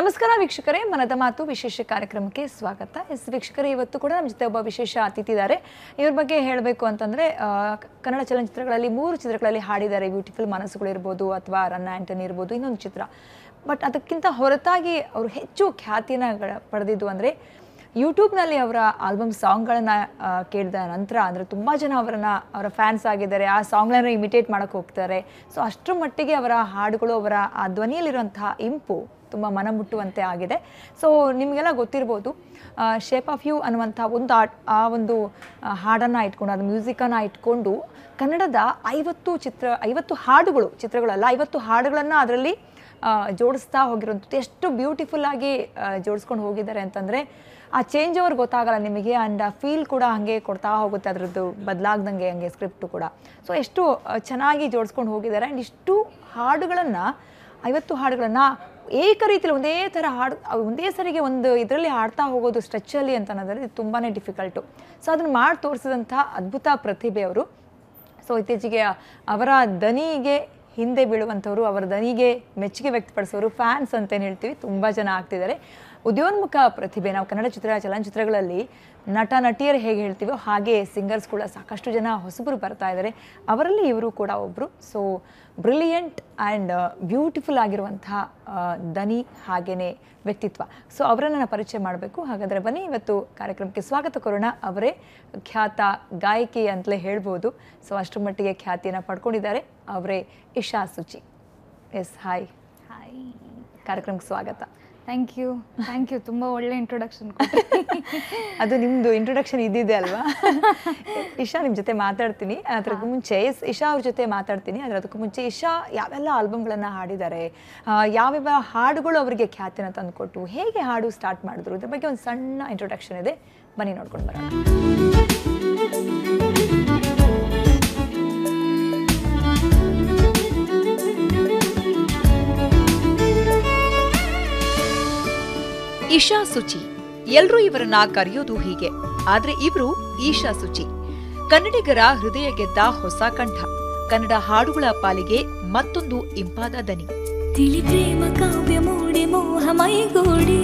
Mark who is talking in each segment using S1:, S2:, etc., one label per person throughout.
S1: ನಮಸ್ಕಾರ ವೀಕ್ಷಕರೇ ಮನದ ಮಾತು ವಿಶೇಷ ಕಾರ್ಯಕ್ರಮಕ್ಕೆ ಸ್ವಾಗತ ಎಸ್ ವೀಕ್ಷಕರೇ ಇವತ್ತು ಕೂಡ ನಮ್ಮ ಜೊತೆ ಒಬ್ಬ ವಿಶೇಷ ಅತಿಥಿ ಇದ್ದಾರೆ ಇವ್ರ ಬಗ್ಗೆ ಹೇಳಬೇಕು ಅಂತಂದರೆ ಕನ್ನಡ ಚಲನಚಿತ್ರಗಳಲ್ಲಿ ಮೂರು ಚಿತ್ರಗಳಲ್ಲಿ ಹಾಡಿದ್ದಾರೆ ಬ್ಯೂಟಿಫುಲ್ ಮನಸ್ಸುಗಳು ಇರ್ಬೋದು ಅಥವಾ ರನ್ನ ಆ್ಯಂಟನಿ ಇರ್ಬೋದು ಇನ್ನೊಂದು ಚಿತ್ರ ಬಟ್ ಅದಕ್ಕಿಂತ ಹೊರತಾಗಿ ಅವರು ಹೆಚ್ಚು ಖ್ಯಾತಿಯನ್ನು ಗಳ- ಪಡೆದಿದ್ದು ಅಂದರೆ ಯೂಟ್ಯೂಬ್ನಲ್ಲಿ ಅವರ ಆಲ್ಬಮ್ ಸಾಂಗ್ಗಳನ್ನು ಕೇಳಿದ ನಂತರ ಅಂದರೆ ತುಂಬ ಜನ ಅವರನ್ನು ಅವರ ಫ್ಯಾನ್ಸ್ ಆಗಿದ್ದಾರೆ ಆ ಸಾಂಗ್ಗಳನ್ನು ಇಮಿಟೇಟ್ ಮಾಡೋಕ್ಕೆ ಹೋಗ್ತಾರೆ ಸೊ ಅಷ್ಟರ ಮಟ್ಟಿಗೆ ಅವರ ಹಾಡುಗಳು ಅವರ ಆ ಧ್ವನಿಯಲ್ಲಿರುವಂತಹ ಇಂಪು ತುಂಬ ಮನಮುಟ್ಟುವಂತೆ ಆಗಿದೆ ಸೊ ನಿಮಗೆಲ್ಲ ಗೊತ್ತಿರ್ಬೋದು ಶೇಪ್ ಆಫ್ ಯು ಅನ್ನುವಂಥ ಒಂದು ಆ ಆ ಒಂದು ಹಾಡನ್ನು ಇಟ್ಕೊಂಡು ಅದು ಮ್ಯೂಸಿಕನ್ನು ಇಟ್ಕೊಂಡು ಕನ್ನಡದ ಐವತ್ತು ಚಿತ್ರ ಐವತ್ತು ಹಾಡುಗಳು ಚಿತ್ರಗಳಲ್ಲ ಐವತ್ತು ಹಾಡುಗಳನ್ನು ಅದರಲ್ಲಿ ಜೋಡಿಸ್ತಾ ಹೋಗಿರುವಂಥದ್ದು ಎಷ್ಟು ಬ್ಯೂಟಿಫುಲ್ ಆಗಿ ಜೋಡಿಸ್ಕೊಂಡು ಹೋಗಿದ್ದಾರೆ ಅಂತಂದರೆ ಆ ಚೇಂಜ್ ಓವರ್ ಗೊತ್ತಾಗಲ್ಲ ನಿಮಗೆ ಆ್ಯಂಡ್ ಆ ಫೀಲ್ ಕೂಡ ಹಾಗೆ ಕೊಡ್ತಾ ಹೋಗುತ್ತೆ ಅದರದ್ದು ಬದಲಾಗ್ದಂಗೆ ಹಂಗೆ ಸ್ಕ್ರಿಪ್ಟು ಕೂಡ ಸೊ ಎಷ್ಟು ಆ, ಚೆನ್ನಾಗಿ ಜೋಡಿಸ್ಕೊಂಡು ಹೋಗಿದ್ದಾರೆ ಆ್ಯಂಡ್ ಇಷ್ಟು ಹಾಡುಗಳನ್ನು ಐವತ್ತು ಹಾಡುಗಳನ್ನು ಏಕ ರೀತಿಯಲ್ಲಿ ಒಂದೇ ಥರ ಹಾಡು ಅವು ಒಂದೇ ಸರಿಗೆ ಒಂದು ಇದರಲ್ಲಿ ಹಾಡ್ತಾ ಹೋಗೋದು ಸ್ಟ್ರೆಚ್ಚಲ್ಲಿ ಅಂತ ಅನ್ನೋದ್ರಲ್ಲಿ ತುಂಬಾ ಡಿಫಿಕಲ್ಟು ಸೊ ಅದನ್ನು ಮಾಡಿ ತೋರಿಸಿದಂಥ ಅದ್ಭುತ ಪ್ರತಿಭೆ ಅವರು ಸೊ ಇತ್ತೀಚೆಗೆ ಅವರ ದನಿಗೆ ಹಿಂದೆ ಬೀಳುವಂಥವ್ರು ಅವರ ದನಿಗೆ ಮೆಚ್ಚುಗೆ ವ್ಯಕ್ತಪಡಿಸೋರು ಫ್ಯಾನ್ಸ್ ಅಂತೇನು ಹೇಳ್ತೀವಿ ತುಂಬ ಜನ ಆಗ್ತಿದ್ದಾರೆ ಉದಯೋನ್ಮುಖ ಪ್ರತಿಭೆ ನಾವು ಕನ್ನಡ ಚಿತ್ರ ಚಲನಚಿತ್ರಗಳಲ್ಲಿ ನಟ ನಟಿಯರು ಹೇಗೆ ಹೇಳ್ತೀವೋ ಹಾಗೆ ಸಿಂಗರ್ಸ್ ಕೂಡ ಸಾಕಷ್ಟು ಜನ ಹೊಸಬರು ಬರ್ತಾ ಇದ್ದಾರೆ ಅವರಲ್ಲಿ ಇವರು ಕೂಡ ಒಬ್ಬರು ಸೊ ಬ್ರಿಲಿಯಂಟ್ ಆ್ಯಂಡ್ ಬ್ಯೂಟಿಫುಲ್ ಆಗಿರುವಂತಹ ಆ, ದನಿ ಹಾಗೆಯೇ ವ್ಯಕ್ತಿತ್ವ ಸೊ ಅವರನ್ನು ನಾನು ಪರಿಚಯ ಮಾಡಬೇಕು ಹಾಗಾದರೆ ಬನ್ನಿ ಇವತ್ತು ಕಾರ್ಯಕ್ರಮಕ್ಕೆ ಸ್ವಾಗತ ಕೊರೋಣ ಅವರೇ ಖ್ಯಾತ ಗಾಯಕಿ ಅಂತಲೇ ಹೇಳ್ಬೋದು ಸೊ ಅಷ್ಟರ ಮಟ್ಟಿಗೆ ಖ್ಯಾತಿಯನ್ನು ಪಡ್ಕೊಂಡಿದ್ದಾರೆ ಅವರೇ Isha Suchi yes hi
S2: hi
S1: ಕಾರ್ಯಕ್ರಮಕ್ಕೆ ಸ್ವಾಗತ
S2: ಥ್ಯಾಂಕ್ ಯು ಥ್ಯಾಂಕ್ ಯು ತುಂಬ ಒಳ್ಳೆ ಇಂಟ್ರೊಡಕ್ಷನ್
S1: ಅದು ನಿಮ್ಮದು ಇಂಟ್ರೊಡಕ್ಷನ್ ಇದ್ದಿದೆ ಅಲ್ವಾ ಇಶಾ ನಿಮ್ಮ ಜೊತೆ ಮಾತಾಡ್ತೀನಿ ಅದಕ್ಕೂ ಮುಂಚೆ ಎಸ್ ಇಶಾ ಅವ್ರ ಜೊತೆ ಮಾತಾಡ್ತೀನಿ ಆದರೆ ಅದಕ್ಕೂ ಮುಂಚೆ ಇಶಾ ಯಾವೆಲ್ಲ ಆಲ್ಬಮ್ಗಳನ್ನು ಹಾಡಿದ್ದಾರೆ ಆ, ಯಾವ್ಯಾವ ಹಾಡುಗಳು ಅವರಿಗೆ ಖ್ಯಾತಿನ ತಂದುಕೊಟ್ಟು ಹೇಗೆ ಹಾಡು ಸ್ಟಾರ್ಟ್ ಮಾಡಿದ್ರು ಇದ್ರ ಬಗ್ಗೆ ಒಂದು ಸಣ್ಣ ಇಂಟ್ರೊಡಕ್ಷನ್ ಇದೆ ಬನ್ನಿ ನೋಡ್ಕೊಂಡು ಬರೋಣ
S3: ಇಶಾ ಸುಚಿ ಎಲ್ರೂ ಇವರನ್ನ ಕರೆಯೋದು ಹೀಗೆ ಆದ್ರೆ ಇವರು ಈಶಾ ಸುಚಿ ಕನ್ನಡಿಗರ ಹೃದಯ ಗೆದ್ದ ಹೊಸ ಕಂಠ ಕನ್ನಡ ಹಾಡುಗಳ ಪಾಲಿಗೆ ಮತ್ತೊಂದು ಇಂಪಾದ ದನಿ
S4: ತಿಳಿ ಪ್ರೇಮ ಕಾವ್ಯ ಮೂಡಿ ಮೋಹ ಮೈಗೂಡಿ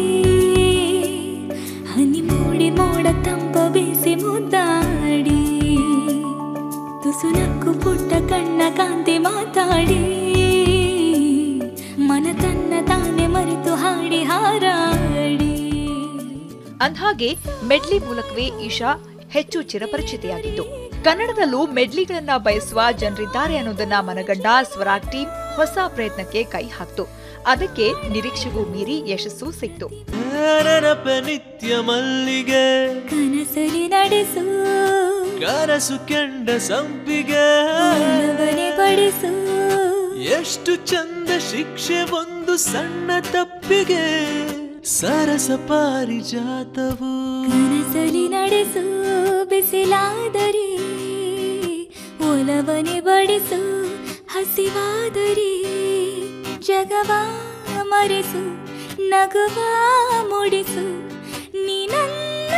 S4: ಹನಿ ಮೂಡಿ ಮೋಡ ತಂಪ ಬೇಸಿ ಮುದ್ದಾಡಿ ತುಸು ನಕ್ಕು ಪುಟ್ಟ ಕಣ್ಣ ಕಾಂತಿ ಮಾತಾಡಿ ಮನ ತನ್ನ ತಾನೆ ಮರೆತು ಹಾಡಿ ಹಾರಾಡಿ
S3: ಅಂದ್ಹಾಗೆ ಮೆಡ್ಲಿ ಮೂಲಕವೇ ಈಶಾ ಹೆಚ್ಚು ಚಿರಪರಿಚಿತೆಯಾಗಿದ್ದು ಕನ್ನಡದಲ್ಲೂ ಮೆಡ್ಲಿಗಳನ್ನ ಬಯಸುವ ಜನರಿದ್ದಾರೆ ಅನ್ನೋದನ್ನ ಮನಗಂಡ ಸ್ವರಾಗ್ ಟೀಮ್ ಹೊಸ ಪ್ರಯತ್ನಕ್ಕೆ ಕೈ ಹಾಕ್ತು ಅದಕ್ಕೆ ನಿರೀಕ್ಷೆಗೂ ಮೀರಿ ಯಶಸ್ಸು ಸಿಕ್ತು
S5: ನೆನಪ ನಿತ್ಯ ಮಲ್ಲಿಗೆ
S4: ಕನಸಲಿ ನಡೆಸು
S5: ಕನಸು ಕೆಂಡ ಸಂಪಿಗೆ
S4: ಮನವನೆ ಪಡಿಸು
S5: ಎಷ್ಟು ಚಂದ ಶಿಕ್ಷೆ ಒಂದು ಸಣ್ಣ ತಪ್ಪಿಗೆ ಸರಸ ಪಾರಿಜಾತವು
S4: ಕನಸಲಿ ನಡೆಸು ಬಿಸಿಲಾದರೆ ಒಲವನೆ ಬಡಿಸು ಹಸಿವಾದರೆ ಜಗವ ಮರೆಸು ನಗುವ ಮುಡಿಸು ನೀ ನನ್ನ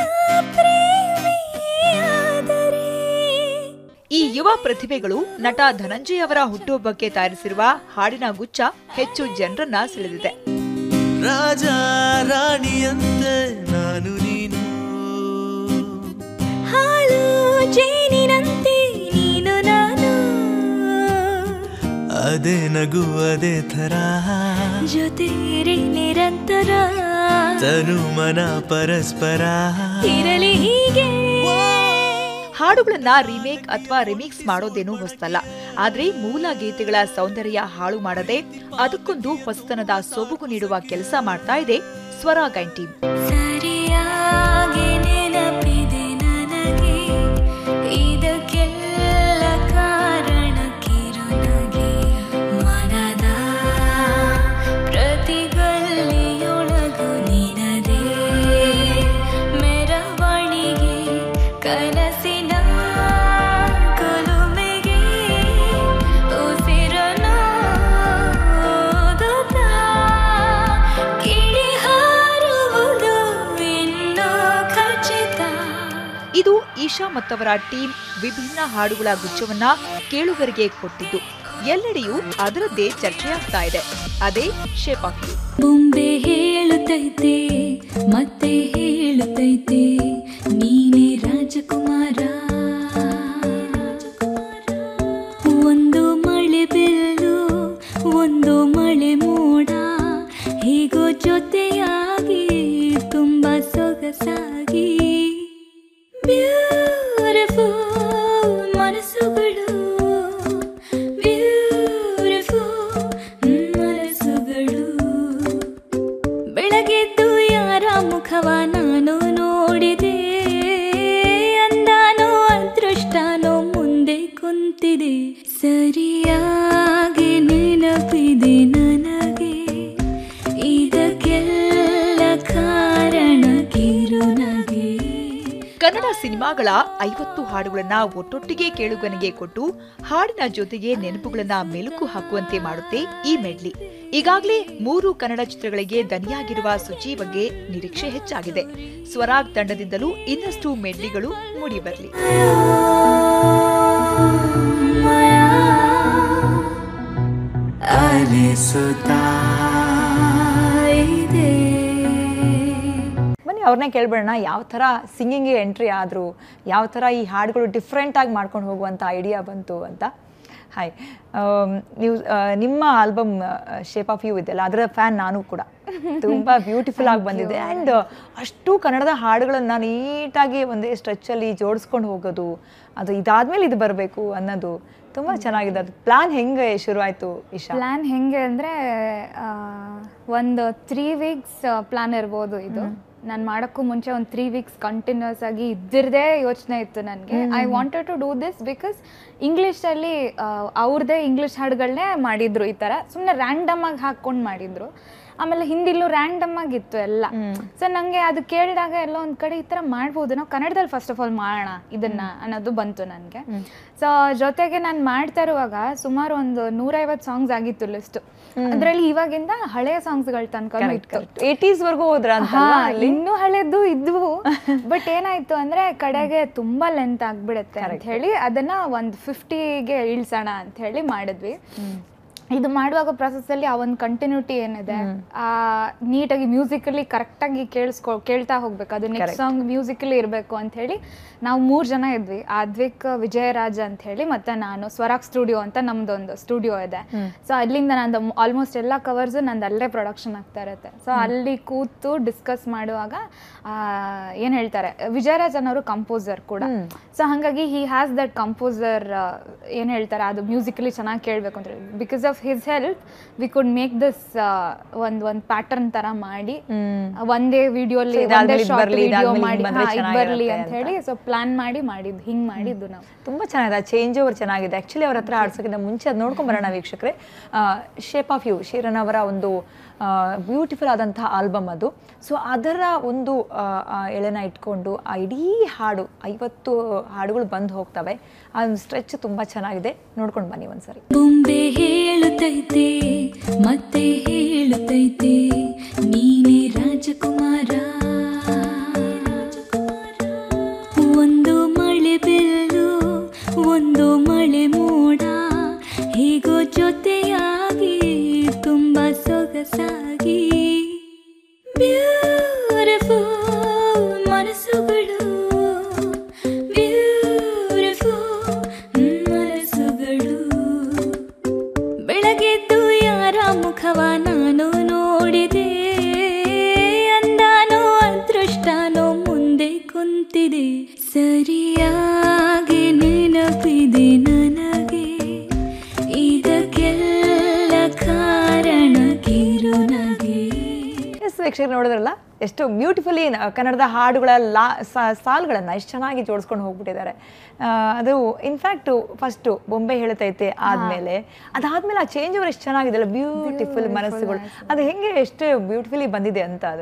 S4: ಪ್ರೇಮಿಯಾದರೆ
S3: ಈ ಯುವ ಪ್ರತಿಭೆಗಳು ನಟ ಧನಂಜಯ್ ಅವರ ಹುಟ್ಟುಹಬ್ಬಕ್ಕೆ ತಯಾರಿಸಿರುವ ಹಾಡಿನ ಗುಚ್ಛ ಹೆಚ್ಚು ಜನರನ್ನ ಸೆಳೆದಿದೆ
S5: ರಾಜ ರಾಣಿಯಂತೆ ನಾನು ನೀನು
S4: ಹಾಲು ಜೇನಿನಂತೆ ನೀನು ನಾನು
S5: ಅದೇ ನಗು ಅದೇ ಥರ
S4: ಜೊತೆರಿ ನಿರಂತರ
S5: ತನು ಮನ ಪರಸ್ಪರ
S4: ಇರಲಿ ಹೀಗೆ
S3: ಹಾಡುಗಳನ್ನ ರೀಮೇಕ್ ಅಥವಾ ರಿಮಿಕ್ಸ್ ಮಾಡೋದೇನೂ ಹೊಸತಲ್ಲ ಆದ್ರೆ ಮೂಲ ಗೀತೆಗಳ ಸೌಂದರ್ಯ ಹಾಳು ಮಾಡದೆ ಅದಕ್ಕೊಂದು ಹೊಸತನದ ಸೊಬಗು ನೀಡುವ ಕೆಲಸ ಮಾಡ್ತಾ ಇದೆ ಸ್ವರ ಗೈನ್ ಟೀಮ್
S4: ಸರಿಯಾಗಿ ನೆನಪಿದೆ ನನಗೆ ಇದಕ್ಕೆಲ್ಲ ಕಾರಣ ಕಿರುನಗೆ ಮನದ ಪ್ರತಿಗಲ್ಲಿಯೊಳಗು ನಿನದೇ ಮೆರವಣಿಗೆ ಕನಸಿನ ಕೊಲುಮೆಗೆ ಉಸಿರನು ಓದುತ್ತಾ ಕಿಡಿ ಹಾರುವುದು ಇನ್ನೂ ಖಚಿತ
S3: ಇದು ಈಶಾ ಮತ್ತವರ ಟೀಮ್ ವಿಭಿನ್ನ ಹಾಡುಗಳ ಗುಚ್ಛವನ್ನ ಕೇಳುಗರಿಗೆ ಕೊಟ್ಟಿದ್ದು ಎಲ್ಲೆಡೆಯೂ ಅದರದ್ದೇ ಚರ್ಚೆಯಾಗ್ತಾ ಇದೆ ಅದೇ ಶೇಪ್ ಆಫ್ ಯು
S4: ಬೊಂಬೆ ಹೇಳುತ್ತೈತೆ ಮತ್ತೆ ಹೇಳುತ್ತೈತೆ ನೀನೇ ರಾಜಕುಮಾರ ಒಂದು ಮಳೆ ಬೆಲ್ಲು ಒಂದು ಮಳೆ ಮೋಡ ಹೇಗೋ ಜೊತೆಯಾಗಿ ತುಂಬಾ ಸೊಗಸಾಗಿ ಬ್ಯೂಟಿಫುಲ್ ಮನಸ್ಸುಗಳು ಬ್ಯೂಟಿಫುಲ್ ಮನಸ್ಸುಗಳು ಬೆಳಗೆದ್ದು ಯಾರ ಮುಖವ ನಾನು ನೋಡಿದೆ ಅಂದಾನೋ ಅದೃಷ್ಟನೋ ಮುಂದೆ ಕುಂತಿದೆ ಸರಿಯಾಗಿ ನೆನಪಿದೆ ನನಗೆ ಇದಕ್ಕೆಲ್ಲ ಕಾರಣ ಕಿರುನಗೆ
S3: ಕನ್ನಡ ಸಿನಿಮಾಗಳ ಐವತ್ತು ಹಾಡುಗಳನ್ನ ಒಟ್ಟೊಟ್ಟಿಗೆ ಕೇಳುಗನಿಗೆ ಕೊಟ್ಟು ಹಾಡಿನ ಜೊತೆಗೆ ನೆನಪುಗಳನ್ನ ಮೆಲುಕು ಹಾಕುವಂತೆ ಮಾಡುತ್ತೆ ಈ ಮೆಡ್ಲಿ ಈಗಾಗಲೇ ಮೂರು ಕನ್ನಡ ಚಿತ್ರಗಳಿಗೆ ದನಿಯಾಗಿರುವ ಸುಚಿ ಬಗ್ಗೆ ನಿರೀಕ್ಷೆ ಹೆಚ್ಚಾಗಿದೆ ಸ್ವರಾಗ್ ತಂಡದಿಂದಲೂ ಇನ್ನಷ್ಟು ಮೆಡ್ಲಿಗಳು ಮೂಡಿಬರಲಿ
S5: ಅಲಿಸುತ್ತಾ
S4: ಇದೆ
S1: ಬನ್ನಿ ಅವ್ರನ್ನೇ ಕೇಳ್ಬಿಡೋಣ ಯಾವ ಥರ ಸಿಂಗಿಂಗ್ಗೆ ಎಂಟ್ರಿ ಆದರು ಯಾವ ಥರ ಈ ಹಾಡುಗಳು ಡಿಫ್ರೆಂಟಾಗಿ ಮಾಡ್ಕೊಂಡು ಹೋಗುವಂಥ ಐಡಿಯಾ ಬಂತು ಅಂತ ಹಾಯ್ ನೀವು ಆ, ನಿಮ್ಮ ಆಲ್ಬಮ್ ಶೇಪ್ ಆಫ್ ಯು ಇದೆಯಲ್ಲ ಅದರ ಫ್ಯಾನ್ ನಾನು ಕೂಡ ತುಂಬ ಬ್ಯೂಟಿಫುಲ್ ಆಗಿ ಬಂದಿದೆ ಆ್ಯಂಡ್ ಅಷ್ಟು ಕನ್ನಡದ ಹಾಡುಗಳನ್ನು ನೀಟಾಗಿ ಒಂದೇ ಸ್ಟ್ರೆಚ್ಚಲ್ಲಿ ಜೋಡಿಸ್ಕೊಂಡು ಹೋಗೋದು ಅದು ಇದಾದ್ಮೇಲೆ ಇದು ಬರಬೇಕು ಅನ್ನೋದು ತುಂಬ ಚೆನ್ನಾಗಿದೆ ಅದು ಪ್ಲಾನ್ ಹೆಂಗೆ ಶುರುವಾಯಿತು ಇಶಾ
S2: ಪ್ಲ್ಯಾನ್ ಹೆಂಗೆ ಅಂದರೆ ಒಂದು ತ್ರೀ ವೀಕ್ಸ್ ಪ್ಲ್ಯಾನ್ ಇರ್ಬೋದು ಇದು ನಾನು ಮಾಡೋಕ್ಕೂ ಮುಂಚೆ ಒಂದು ತ್ರೀ ವೀಕ್ಸ್ ಕಂಟಿನ್ಯೂಸ್ ಆಗಿ ಇದ್ದಿರದೇ ಯೋಚನೆ ಇತ್ತು ನನಗೆ I wanted to do this because ಇಂಗ್ಲೀಷಲ್ಲಿ ಅವ್ರದ್ದೇ ಇಂಗ್ಲೀಷ್ ಹಾಡುಗಳನ್ನೇ ಮಾಡಿದ್ರು ಈ ಥರ ಸುಮ್ಮನೆ ರ್ಯಾಂಡಮ್ ಆಗಿ ಹಾಕ್ಕೊಂಡು ಮಾಡಿದ್ರು ಆಮೇಲೆ ಹಿಂದಿಲ್ಲೂ ರ್ಯಾಂಡಮ್ ಆಗಿತ್ತು ಎಲ್ಲ ಸೊ ನನಗೆ ಅದು ಕೇಳಿದಾಗ ಎಲ್ಲ ಒಂದು ಕಡೆ ಈ ಥರ ಮಾಡ್ಬೋದು ನಾವು ಕನ್ನಡದಲ್ಲಿ ಫಸ್ಟ್ ಆಫ್ ಆಲ್ ಮಾಡೋಣ ಇದನ್ನ ಅನ್ನೋದು ಬಂತು ನನಗೆ ಸೊ ಜೊತೆಗೆ ನಾನು ಮಾಡ್ತಾ ಇರುವಾಗ ಸುಮಾರು ಒಂದು ನೂರೈವತ್ತು ಸಾಂಗ್ಸ್ ಆಗಿತ್ತು ಲಿಸ್ಟ್ ಅದರಲ್ಲಿ ಇವಾಗಿಂದ ಹಳೆಯ ಸಾಂಗ್ಸ್ಗಳ ತನಕ ಇತ್ತು
S1: ಏಯ್ಟೀಸ್ವರೆಗೂ ಹೋದ್ರ ಅಂತ
S2: ಹಾ, ಇನ್ನೂ ಹಳೆದ್ದು ಇದ್ವು ಬಟ್ ಏನಾಯ್ತು ಅಂದ್ರೆ ಕಡೆಗೆ ತುಂಬಾ ಲೆಂತ್ ಆಗ್ಬಿಡುತ್ತೆ ಅಂತ ಹೇಳಿ ಅದನ್ನ ಒಂದು ಫಿಫ್ಟಿಗೆ ಇಳಿಸೋಣ ಅಂತ ಹೇಳಿ ಮಾಡಿದ್ವಿ ಇದು ಮಾಡುವಾಗ process ಅಲ್ಲಿ ಆ ಒಂದು ಕಂಟಿನ್ಯೂಟಿ ಏನಿದೆ ಆ ನೀಟಾಗಿ ಮ್ಯೂಸಿಕಲಿ ಕರೆಕ್ಟಾಗಿ ಕೇಳಿಸ್ಕೊ ಕೇಳ್ತಾ ಹೋಗ್ಬೇಕು ಅದು ನೆಕ್ಸ್ಟ್ ಸಾಂಗ್ ಮ್ಯೂಸಿಕಲಿ ಇರಬೇಕು ಅಂತ ಹೇಳಿ ನಾವು ಮೂರು ಜನ ಇದ್ವಿ ಆದ್ವಿಕ್ ವಿಜಯರಾಜ್ ಅಂತ ಹೇಳಿ ಮತ್ತೆ ನಾನು ಸ್ವರಾಗ್ ಸ್ಟುಡಿಯೋ ಅಂತ ನಮ್ದೊಂದು ಸ್ಟುಡಿಯೋ ಇದೆ ಸೊ ಅಲ್ಲಿಂದ ನಂದು ಆಲ್ಮೋಸ್ಟ್ ಎಲ್ಲ ಕವರ್ಸ್ ನಂದು ಅಲ್ಲೇ ಪ್ರೊಡಕ್ಷನ್ ಆಗ್ತಾ ಇರುತ್ತೆ ಸೊ ಅಲ್ಲಿ ಕೂತು ಡಿಸ್ಕಸ್ ಮಾಡುವಾಗ ಏನು ಹೇಳ್ತಾರೆ ವಿಜಯರಾಜ್ ಅನ್ನೋರು ಕಂಪೋಸರ್ ಕೂಡ ಸೊ ಹಾಗಾಗಿ ಹಿ ಹ್ಯಾಸ್ ದಟ್ ಕಂಪೋಸರ್ ಏನು ಹೇಳ್ತಾರೆ ಅದು ಮ್ಯೂಸಿಕಲಿ ಚೆನ್ನಾಗಿ ಕೇಳಬೇಕು ಅಂತ ಹೇಳಿ because of his help we could make this ಒಂದು ಒಂದು ಪ್ಯಾಟರ್ನ್ ತರ ಮಾಡಿ ಒಂದೇ ವಿಡಿಯೋಲಿ
S1: So
S2: ಒಂದೇ
S1: ಇದಾದ್ಮೇಲೆ ಇದ್
S2: ಶಾರ್ಟ್
S1: ಬರ್ಲಿ,
S2: ವಿಡಿಯೋ
S1: ಇದಾದ್ಮೇಲೆ
S2: ಮಾಡಿ
S1: ಹಿಂಗ್ ಬಂದ್ರೆ
S2: ಹಾ, ಇದ್ ಬರ್ಲಿ
S1: ಚೆನ್ನಾಗಿರುತ್ತೆ
S2: ಅಂತ ಹೇಳಿ ಸೊ ಪ್ಲಾನ್ ಮಾಡಿ ಮಾಡಿದ್ದು ಹಿಂಗ್ ಮಾಡಿದ್ದು ನಾವು
S1: ತುಂಬ ಚೆನ್ನಾಗಿದೆ ಚೇಂಜ್ ಓವರ್ ಚೆನ್ನಾಗಿದೆ ಆ್ಯಕ್ಚುಲಿ ಅವ್ರ ಹತ್ರ ಆಡ್ಸೋಕ್ಕಿಂತ ಮುಂಚೆ ಅದು ನೋಡ್ಕೊಂಡ್ ಬರೋಣ ವೀಕ್ಷಕರೇ ಶೇಪ್ ಆಫ್ ಯು ಶೀರನ್ ಅವರ ಒಂದು ಬ್ಯೂಟಿಫುಲ್ ಆದಂತಹ ಆಲ್ಬಮ್ ಅದು ಸೊ ಅದರ ಒಂದು ಆ, ಆ ಎಳೆನ ಇಟ್ಕೊಂಡು ಆ ಇಡೀ ಹಾಡು ಐವತ್ತು ಹಾಡುಗಳು ಬಂದು ಹೋಗ್ತವೆ ಆ ಸ್ಟ್ರೆಚ್ ತುಂಬ ಚೆನ್ನಾಗಿದೆ ನೋಡ್ಕೊಂಡು ಬನ್ನಿ ಒಂದ್ಸರಿ
S4: ಬೊಂಬೆ ಹೇಳುತ್ತೈತೆ ಮತ್ತೆ ಹೇಳುತ್ತೈತೆ ನೀನೇ ರಾಜಕುಮಾರ ಒಂದು ಮಳೆ ಬೆಲ್ಲು ಒಂದು ಮಳೆ ಮೋಡ ಹೇಗೋ ಜೊತೆಯಾಗಿ ತುಂಬಾ ಸೊಗಸಾಗಿ ಬ್ಯೂಟಿಫುಲ್ ಮನಸ್ಸುಗಳು ಬ್ಯೂಟಿಫುಲ್ ಮನಸ್ಸುಗಳು ಬೆಳಗೆದ್ದು ಯಾರ ಮುಖವ ನಾನು ನೋಡಿದೆ ಅಂದಾನೋ ಅದೃಷ್ಟನೋ ಮುಂದೆ ಕುಂತಿದೆ ಸರಿಯಾಗಿ ನೆನಪಿದೆ ನನಗೆ ಇದಕ್ಕೆಲ್ಲ ಕಾರಣ ಕಿರುನಗೆ
S1: ಎಸ್ ವೀಕ್ಷಕರು ನೋಡಿದ್ರಲ್ಲ ಎಷ್ಟು ಬ್ಯೂಟಿಫುಲಿ ಕನ್ನಡದ ಹಾಡುಗಳ ಲಾ ಸಾ- ಸಾಲುಗಳನ್ನ ಎಷ್ಟು ಚೆನ್ನಾಗಿ ಜೋಡಿಸ್ಕೊಂಡು ಹೋಗ್ಬಿಟ್ಟಿದ್ದಾರೆ ಆ, ಅದು ಇನ್ಫ್ಯಾಕ್ಟು ಫಸ್ಟು ಬೊಂಬೆ ಹೇಳ್ತೈತೆ ಆದಮೇಲೆ ಅದಾದ್ಮೇಲೆ ಆ ಚೇಂಜ್ ಓವರ್ ಎಷ್ಟು ಚೆನ್ನಾಗಿದೆ ಅಲ್ಲ ಬ್ಯೂಟಿಫುಲ್ ಮನಸ್ಸುಗಳು ಅದು ಹೆಂಗೆ ಎಷ್ಟು ಬ್ಯೂಟಿಫುಲಿ ಬಂದಿದೆ ಅಂತ ಅದು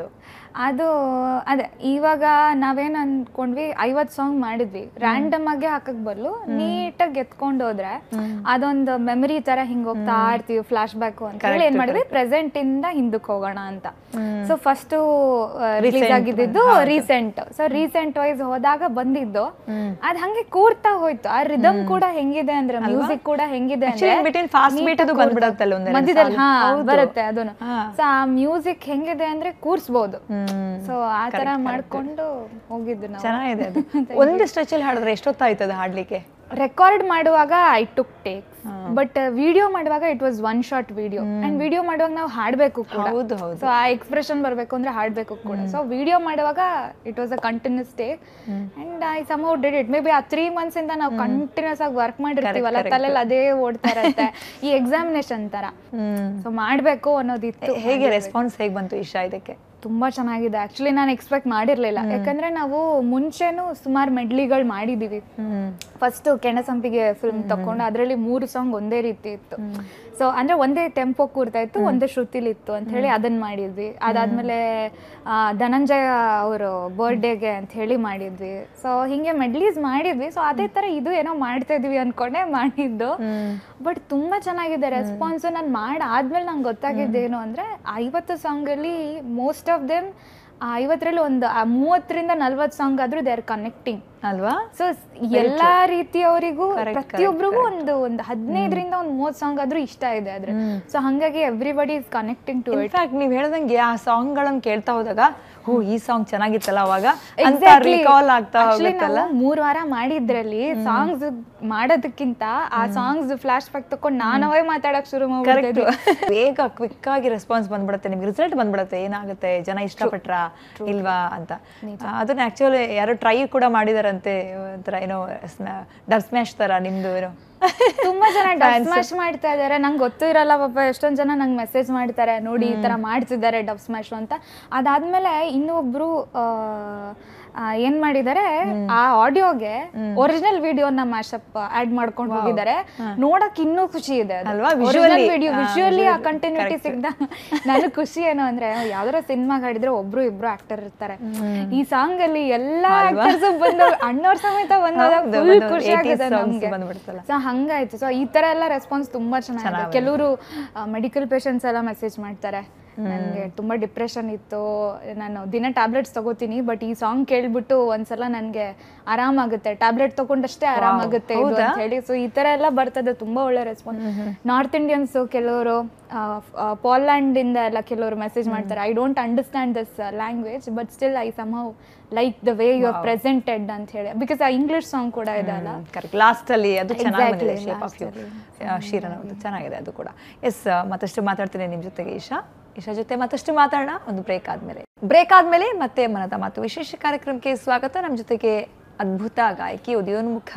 S2: ಅದು ಅದೇ ಇವಾಗ ನಾವೇನ್ ಅನ್ಕೊಂಡ್ವಿ ಐವತ್ ಸಾಂಗ್ ಮಾಡಿದ್ವಿ ರ್ಯಾಂಡಮ್ ಆಗಿ ಹಾಕಕ್ ಬದಲು ನೀಟಾಗಿ ಎತ್ಕೊಂಡು ಹೋದ್ರೆ ಅದೊಂದು ಮೆಮರಿ ತರ ಹಿಂಗ್ ಹೋಗ್ತಾ ಇರ್ತೀವಿ ಫ್ಲಾಶ್ ಬ್ಯಾಕ್ ಅಂತ ಹೇಳಿ ಏನ್ ಮಾಡಿದ್ವಿ ಪ್ರೆಸೆಂಟ್ ಇಂದ ಹಿಂದಕ್ಕೆ ಹೋಗೋಣ ಅಂತ ಸೊ ಫಸ್ಟ್ ರಿಲೀಸ್ ಆಗಿದ್ದು ರೀಸೆಂಟ್ ಸೊ ರೀಸೆಂಟ್ ವೈಸ್ ಹೋದಾಗ ಬಂದಿದ್ದು ಅದ್ ಹಂಗೆ ಕೂರ್ತಾ ಹೋಯ್ತು ಆ ರಿದಮ್ ಕೂಡ ಹೆಂಗಿದೆ ಅಂದ್ರೆ ಮ್ಯೂಸಿಕ್ ಕೂಡ ಹೆಂಗಿದೆ
S1: Actually, in between fast beat ಅದು ಬಂದ್ಬಿಡತ್ತಲ್ಲ ಒಂದೆರಡು
S2: ಮಧ್ಯದಲ್ಲಿ
S1: ಸಾಲು.
S2: ಹಾ
S1: ಹೌದು.
S2: ಬರುತ್ತೆ ಅದನ್ನು
S1: ಹಾ.
S2: ಸೊ ಆ ಮ್ಯೂಸಿಕ್ ಹೆಂಗಿದೆ ಅಂದ್ರೆ ಕೂರ್ಸ್ಬೋದು
S1: ಹ್ಮ್.
S2: ಸೊ ಆ ತರ ಮಾಡ್ಕೊಂಡು ಹೋಗಿದ್ದು ನಾವು
S1: ಚೆನ್ನಾಗಿದೆ ಅದು ಒಂದು ಸ್ಟ್ರೆಚ್ ಅಲ್ಲಿ ಹಾಡಿದ್ರೆ ಎಷ್ಟೊತ್ತಾಯ್ತು ಅದು ಹಾಡ್ಲಿಕ್ಕೆ
S2: ರೆಕಾರ್ಡ್ ಮಾಡುವಾಗ I took takes but video ಮಾಡುವಾಗ it was one short video and video ಮಾಡುವಾಗ ನಾವು ಹಾಡ್ಬೇಕು ಕೂಡ
S1: ಹೌದು, ಹೌದು.
S2: ಸೊ ಆ ಎಕ್ಸ್ಪ್ರೆಷನ್ ಬರಬೇಕು ಅಂದ್ರೆ ಹಾಡ್ಬೇಕು ಕೂಡ ಸೊ ವಿಡಿಯೋ ಮಾಡುವಾಗ it was a continuous day and I some out did it maybe a three months ಇಂದ ನಾವು ಕಂಟಿನ್ಯೂಸ್ ಆಗಿ ವರ್ಕ್ ಮಾಡಿರ್ತೀವಲ್ಲ ತಲೆಯಲ್ಲಿ ಅದೇ ಓಡ್ತಾ ಇರತ್ತೆ ಈ ಎಕ್ಸಾಮಿನೇಷನ್ ತರ
S1: ಹ್ಮ್
S2: ಸೊ ಮಾಡ್ಬೇಕು ಅನ್ನೋದಿತ್ತು
S1: ಹೇಗೆ ರೆಸ್ಪಾನ್ಸ್ ಹೇಗೆ ಬಂತು ಇಶಾ ಇದಕ್ಕೆ
S2: ತುಂಬಾ ಚೆನ್ನಾಗಿದೆ ಆಕ್ಚುಲಿ ನಾನು ಎಕ್ಸ್ಪೆಕ್ಟ್ ಮಾಡಿರ್ಲಿಲ್ಲ ಯಾಕಂದ್ರೆ ನಾವು ಮುಂಚೆನೂ ಸುಮಾರು ಮೆಡ್ಲಿಗಳು ಮಾಡಿದೀವಿ ಫಸ್ಟ್ ಕೆಣಸಂಪಿಗೆ ಫಿಲ್ಮ್ ತಕೊಂಡು ಅದರಲ್ಲಿ ಮೂರು ಸಾಂಗ್ ಒಂದೇ ರೀತಿ ಇತ್ತು ಸೊ ಅಂದ್ರೆ ಒಂದೇ ಟೆಂಪೋ ಕೂರ್ತಾ ಇತ್ತು ಒಂದೇ ಶ್ರುತಿಲಿ ಇತ್ತು ಅಂತ ಹೇಳಿ ಅದನ್ನ ಮಾಡಿದ್ವಿ ಅದಾದ್ಮೇಲೆ ಆ, ಧನಂಜಯ ಅವರು ಬರ್ಡೇಗೆ ಅಂತ ಹೇಳಿ ಮಾಡಿದ್ವಿ ಸೊ ಹಿಂಗೆ ಮೆಡ್ಲೀಸ್ ಮಾಡಿದ್ವಿ ಸೊ ಅದೇ ತರ ಇದು ಏನೋ ಮಾಡ್ತಾ ಇದೀವಿ ಅನ್ಕೊಂಡೆ ಮಾಡಿದ್ದು ಬಟ್ ತುಂಬಾ ಚೆನ್ನಾಗಿದೆ ರೆಸ್ಪಾನ್ಸ್ ನಾನು ಮಾಡಾದ್ಮೇಲೆ ನಂಗೆ ಗೊತ್ತಾಗಿದ್ದೇನು ಅಂದ್ರೆ ಐವತ್ತು ಸಾಂಗ್ ಅಲ್ಲಿ ಮೋಸ್ಟ್ ಆಫ್ ದೆಮ್ ಐವತ್ತರಲ್ಲಿ ಒಂದು ಆ ಮೂವತ್ತರಿಂದ ನಲ್ವತ್ತು ಸಾಂಗ್ ಆದ್ರೂ ದೇ ಆರ್ ಕನೆಕ್ಟಿಂಗ್
S1: ಅಲ್ವಾ
S2: ಸೊ ಎಲ್ಲಾ ರೀತಿಯವರಿಗೂ ಪ್ರತಿಯೊಬ್ಬರಿಗೂ ಒಂದು ಒಂದು ಹದಿನೈದರಿಂದ ಒಂದು ಮೂವತ್ತು ಸಾಂಗ್ ಆದ್ರೂ ಇಷ್ಟ ಇದೆ ಆದ್ರೆ ಸೊ ಹಂಗಾಗಿ everybody is connecting to it
S1: in fact ನೀವ್ ಹೇಳ್ದಂಗೆ ಆ ಸಾಂಗ್ ಗಳನ್ನ ಕೇಳ್ತಾ ಹೋದಾಗ ಓ ಈ ಸಾಂಗ್ ಚೆನ್ನಾಗಿತ್ತಲ್ಲ ಅವಾಗ ಅಂತ
S2: Exactly.
S1: ರಿಕಾಲ್ ಆಗ್ತಾ
S2: Actually
S1: ಹೋಗುತ್ತಲ್ಲ
S2: ನಾವು ಮೂರ್ ವಾರ ಮಾಡಿದ್ರಲ್ಲಿ ಸಾಂಗ್ಸ್ ಮಾಡೋದಕ್ಕಿಂತ ಆ ಸಾಂಗ್ಸ್ ಫ್ಲಾಶ್ ಬ್ಯಾಕ್ ತಕೊಂಡು ನಾನವೇ ಮಾತಾಡಕ್ ಶುರು
S1: ಕರೆಕ್ಟ್
S2: ಮಾಡ್ಬಿಟ್ಟಿದ್ವಿ
S1: ಬೇಗ ಕ್ವಿಕ್ ಆಗಿ ರೆಸ್ಪಾನ್ಸ್ ಬಂದ್ಬಿಡುತ್ತೆ ನಿಮ್ಗೆ ರಿಸಲ್ಟ್ ಬಂದ್ಬಿಡುತ್ತೆ ಏನಾಗುತ್ತೆ ಜನ ಇಷ್ಟಪಟ್ರ ಇಲ್ವಾ ಅಂತ ಆ, ಅದನ್ನ ಆಕ್ಚುಲಿ ಯಾರೋ ಟ್ರೈ ಕೂಡ ಮಾಡಿದಾರಂತೆ ಒಂಥರ ಏನೋ ಡಬ್ ಸ್ಮ್ಯಾಶ್ ತರ ನಿಮ್ದು ಏನೋ
S2: ತುಂಬಾ ಜನ ಡಬ್ ಸ್ಮ್ಯಾಶ್ ಮಾಡ್ತಾ ಇದಾರೆ ನಂಗೆ ಗೊತ್ತೂ ಇರಲ್ಲ ಪಾಪ ಎಷ್ಟೊಂದ್ ಜನ ನಂಗೆ ಮೆಸೇಜ್ ಮಾಡ್ತಾರೆ ನೋಡಿ ಈ ತರ ಮಾಡ್ತಿದ್ದಾರೆ ಡಬ್ ಸ್ಮ್ಯಾಶ್ ಅಂತ ಅದಾದ್ಮೇಲೆ ಇನ್ನೊಬ್ರು ಆ, ಆ, ಏನ್ ಮಾಡಿದ್ದಾರೆ ಆ ಆಡಿಯೋಗೆ ಒರಿಜಿನಲ್ ವಿಡಿಯೋನ ಮ್ಯಾಶಪ್ ಆಡ್ ಮಾಡ್ಕೊಂಡು ಹೋಗಿದ್ದಾರೆ ನೋಡಕ್ ಇನ್ನೂ ಖುಷಿ ಇದೆ
S1: ಅಲ್ವಾ? Visually.
S2: ವಿಡಿಯೋ
S1: ಹಾ,
S2: ವಿಜುವಲಿ ಆ
S1: visually.
S2: ಕಂಟಿನ್ಯೂಟಿ ಸಿಗ್ದ ನನಗೆ ಖುಷಿ ಏನು ಅಂದ್ರೆ ಯಾವ್ದಾರ ಸಿನಿಮಾಗ್ ಹಾಡಿದ್ರೆ ಒಬ್ರು ಇಬ್ರು ಆಕ್ಟರ್ ಇರ್ತಾರೆ ಈ ಸಾಂಗ್ ಅಲ್ಲಿ ಎಲ್ಲಾ ಆಕ್ಟರ್ಸ್ ಬಂದವ್ರು ಅಣ್ಣವ್ರ ಸಮೇತ ಬಂದಾಗ
S1: ಹೌದು,
S2: ಫುಲ್
S1: ಬಂದವ್ರು
S2: ಖುಷಿ
S1: 80s
S2: ಆಗಿದೆ
S1: songs
S2: ನಮ್ಗೆ
S1: ಬಂದ್ಬಿಡ್ತಲ್ಲ.
S2: ಸೊ ಹಂಗಾಯ್ತು ಸೊ ಈ ತರ ಎಲ್ಲ ರೆಸ್ಪಾನ್ಸ್ ತುಂಬಾ ಚೆನ್ನಾಗಿದೆ ಕೆಲವರು ಮೆಡಿಕಲ್ ಪೇಷಂಟ್ಸ್ ಎಲ್ಲ ಮೆಸೇಜ್ ಮಾಡ್ತಾರೆ ನನಗೆ ತುಂಬಾ ಡಿಪ್ರೆಷನ್ ಇತ್ತು ನಾನು ದಿನ ಟ್ಯಾಬ್ಲೆಟ್ಸ್ ತಗೋತೀನಿ ಬಟ್ ಈ ಸಾಂಗ್ ಕೇಳ್ಬಿಟ್ಟು ಒಂದ್ಸಲ ನನಗೆ ಆರಾಮಾಗುತ್ತೆ ಟ್ಯಾಬ್ಲೆಟ್ ತಗೊಂಡಷ್ಟೇ ಆರಾಮಾಗುತ್ತೆ ಇದು ಅಂತ ಹೇಳಿ ಸೊ ಈ ತರ ಎಲ್ಲ ಬರ್ತದೆ ತುಂಬಾ ಒಳ್ಳೆ ರೆಸ್ಪಾನ್ಸ್ ನಾರ್ತ್ ಇಂಡಿಯನ್ಸ್ ಕೆಲವರು ಪೋಲ್ಯಾಂಡ್ ಇಂದ ಎಲ್ಲ ಕೆಲವರು ಮೆಸೇಜ್ ಮಾಡ್ತಾರೆ I don't understand this language but still I somehow like the way you are presented ಅಂತ ಹೇಳಿ ಬಿಕಾಸ್ ಆ ಇಂಗ್ಲಿಷ್ ಸಾಂಗ್ ಕೂಡ ಇದೆ ಅಲ್ಲ
S1: ಕರೆಕ್ಟ್ ಲಾಸ್ಟ್ ಅಲ್ಲಿ ಅದು ಚೆನ್ನಾಗಿ ಬಂದಿದೆ
S2: Exactly,
S1: shape of you Sheeran ಅವ್ರದ್ದು ಚೆನ್ನಾಗಿದೆ ಅದು ಕೂಡ ಎಸ್ ಮತ್ತಷ್ಟು ಮಾತಾಡ್ತೀನಿ ನಿಮ್ಮ ಜೊತೆಗೆ ಈಶಾ ಈಶಾ ಜೊತೆ ಮತ್ತಷ್ಟು ಮಾತಾಡೋಣ ಒಂದು ಬ್ರೇಕ್ ಆದ್ಮೇಲೆ ಬ್ರೇಕ್ ಆದ್ಮೇಲೆ ಮತ್ತೆ ಮನದ ಮಾತು ವಿಶೇಷ ಕಾರ್ಯಕ್ರಮಕ್ಕೆ ಸ್ವಾಗತ ನಮ್ಮ ಜೊತೆಗೆ ಅದ್ಭುತ ಗಾಯಕಿ ಉದಯೋನ್ಮುಖ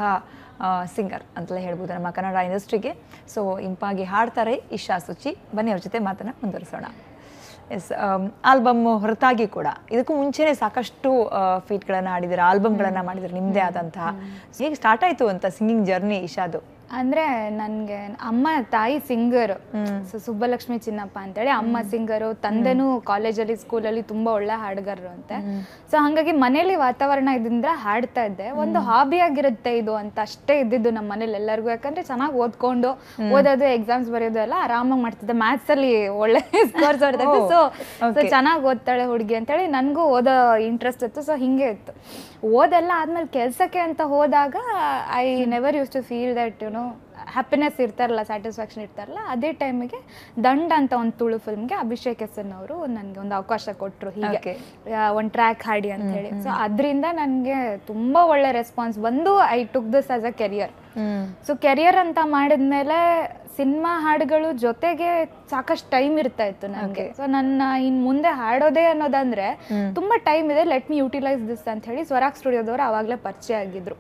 S1: ಸಿಂಗರ್ ಅಂತಲೇ ಹೇಳ್ಬೋದು ನಮ್ಮ ಕನ್ನಡ ಇಂಡಸ್ಟ್ರಿಗೆ ಸೊ ಇಂಪಾಗಿ ಹಾಡ್ತಾರೆ ಇಶಾ ಸುಚಿ ಬನ್ನಿ ಅವ್ರ ಜೊತೆ ಮಾತನ್ನ ಮುಂದುವರಿಸೋಣ ಎಸ್ ಆಲ್ಬಮ್ ಹೊರತಾಗಿ ಕೂಡ ಇದಕ್ಕೂ ಮುಂಚೆನೆ ಸಾಕಷ್ಟು ಫೀಟ್ಗಳನ್ನು ಹಾಡಿದಿರ ಆಲ್ಬಮ್ಗಳನ್ನು ಮಾಡಿದ್ರೆ ನಿಮ್ಮದೇ ಆದಂತಹ ಹೇಗೆ ಸ್ಟಾರ್ಟ್ ಆಯ್ತು ಅಂತ ಸಿಂಗಿಂಗ್ ಜರ್ನಿ ಇಶಾದು
S2: ಅಂದ್ರೆ ನನ್ಗೆ ಅಮ್ಮ ತಾಯಿ ಸಿಂಗರ್ ಸೊ ಸುಬ್ಬಲಕ್ಷ್ಮಿ ಚಿನ್ನಪ್ಪ ಅಂತೇಳಿ ಅಮ್ಮ ಸಿಂಗರು ತಂದೆನೂ ಕಾಲೇಜಲ್ಲಿ ಸ್ಕೂಲಲ್ಲಿ ತುಂಬಾ ಒಳ್ಳೆ ಹಾಡುಗಾರರು ಅಂತೆ ಸೊ ಹಂಗಾಗಿ ಮನೇಲಿ ವಾತಾವರಣ ಇದ್ರಿಂದ ಹಾಡ್ತಾ ಇದ್ದೆ ಒಂದು ಹಾಬಿ ಆಗಿರುತ್ತೆ ಇದು ಅಂತ ಅಷ್ಟೇ ಇದ್ದಿದ್ದು ನಮ್ಮ ಮನೇಲಿ ಎಲ್ಲರಿಗೂ ಯಾಕಂದ್ರೆ ಚೆನ್ನಾಗಿ ಓದ್ಕೊಂಡು ಓದೋದು ಎಕ್ಸಾಮ್ಸ್ ಬರೆಯೋದು ಎಲ್ಲ ಆರಾಮಾಗಿ ಮಾಡ್ತಿದ್ದೆ ಮ್ಯಾಥ್ಸ್ ಅಲ್ಲಿ ಒಳ್ಳೆ ಸ್ಕೋರ್ಸ್ ಬರ್ತೈತೆ ಸೊ ಸೊ ಚೆನ್ನಾಗಿ ಓದ್ತಾಳೆ ಹುಡುಗಿ ಅಂತೇಳಿ ನನಗೂ ಓದೋ ಇಂಟ್ರೆಸ್ಟ್ ಇತ್ತು ಸೊ ಹಿಂಗೆ ಇತ್ತು ಓದೆಲ್ಲ ಆದ್ಮೇಲೆ ಕೆಲ್ಸಕ್ಕೆ ಅಂತ ಹೋದಾಗ I never use to feel that you know happiness ಇರ್ತಾರಲ್ಲ ಸ್ಯಾಟಿಸ್ಫ್ಯಾಕ್ಷನ್ ಇರ್ತಾರಲ್ಲ ಅದೇ ಟೈಮಿಗೆ ದಂಡ ಅಂತ ಒಂದು ತುಳು ಫಿಲ್ಮ್ಗೆ ಅಭಿಷೇಕ್ ಎಸ್ ಎನ್ ಅವರು ನನಗೆ ಒಂದು ಅವಕಾಶ ಕೊಟ್ಟರು ಹೀಗೆ
S1: Okay.
S2: ಒಂದು ಟ್ರ್ಯಾಕ್ ಹಾಡಿ ಅಂತ ಹೇಳಿ ಸೊ ಅದರಿಂದ ನನಗೆ ತುಂಬಾ ಒಳ್ಳೆ ರೆಸ್ಪಾನ್ಸ್ ಬಂದು I took this as a career so career ಅಂತ ಮಾಡಿದ್ಮೇಲೆ ಸಿನಿಮಾ ಹಾಡುಗಳು ಜೊತೆಗೆ ಸಾಕಷ್ಟು ಟೈಮ್ ಇರ್ತಾ ಇತ್ತು ನನಗೆ ಸೊ ನನ್ನ ಇನ್ ಮುಂದೆ ಹಾಡೋದೇ ಅನ್ನೋದಂದ್ರೆ ತುಂಬಾ ಟೈಮ್ ಇದೆ ಲೆಟ್ ಮಿ ಯುಟಿಲೈಸ್ ದಿಸ್ ಅಂತ ಹೇಳಿ ಸ್ವರಾಗ್ ಸ್ಟುಡಿಯೋದವರು ಆವಾಗಲೇ ಪರಿಚಯ ಆಗಿದ್ರು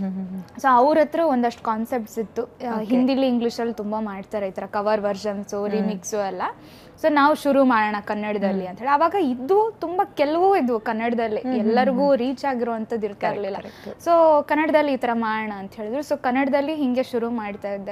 S2: ಸೊ ಅವ್ರ ಹತ್ರ ಒಂದಷ್ಟು ಕಾನ್ಸೆಪ್ಟ್ಸ್ ಇತ್ತು ಆ, ಹಿಂದಿಲಿ ಇಂಗ್ಲೀಷಲ್ಲಿ ತುಂಬಾ ಮಾಡ್ತಾರೆ ಈ ತರ ಕವರ್ ವರ್ಷನ್ಸು ರಿಮಿಕ್ಸು ಎಲ್ಲ ಸೊ ನಾವು ಶುರು ಮಾಡೋಣ ಕನ್ನಡದಲ್ಲಿ ಅಂತ ಹೇಳಿ ಅವಾಗ ಇದ್ದು ತುಂಬಾ ಕೆಲವು ಇದ್ವು ಕನ್ನಡದಲ್ಲಿ ಎಲ್ಲರಿಗೂ ರೀಚ್ ಆಗಿರುವಂಥದ್ದು ಇರ್ತಾ ಇರಲಿಲ್ಲ ಸೊ ಕನ್ನಡದಲ್ಲಿ ಈ ತರ ಮಾಡೋಣ ಅಂತ ಹೇಳಿದ್ರು ಸೊ ಕನ್ನಡದಲ್ಲಿ ಹಿಂಗೆ ಶುರು ಮಾಡ್ತಾ ಇದ್ದೆ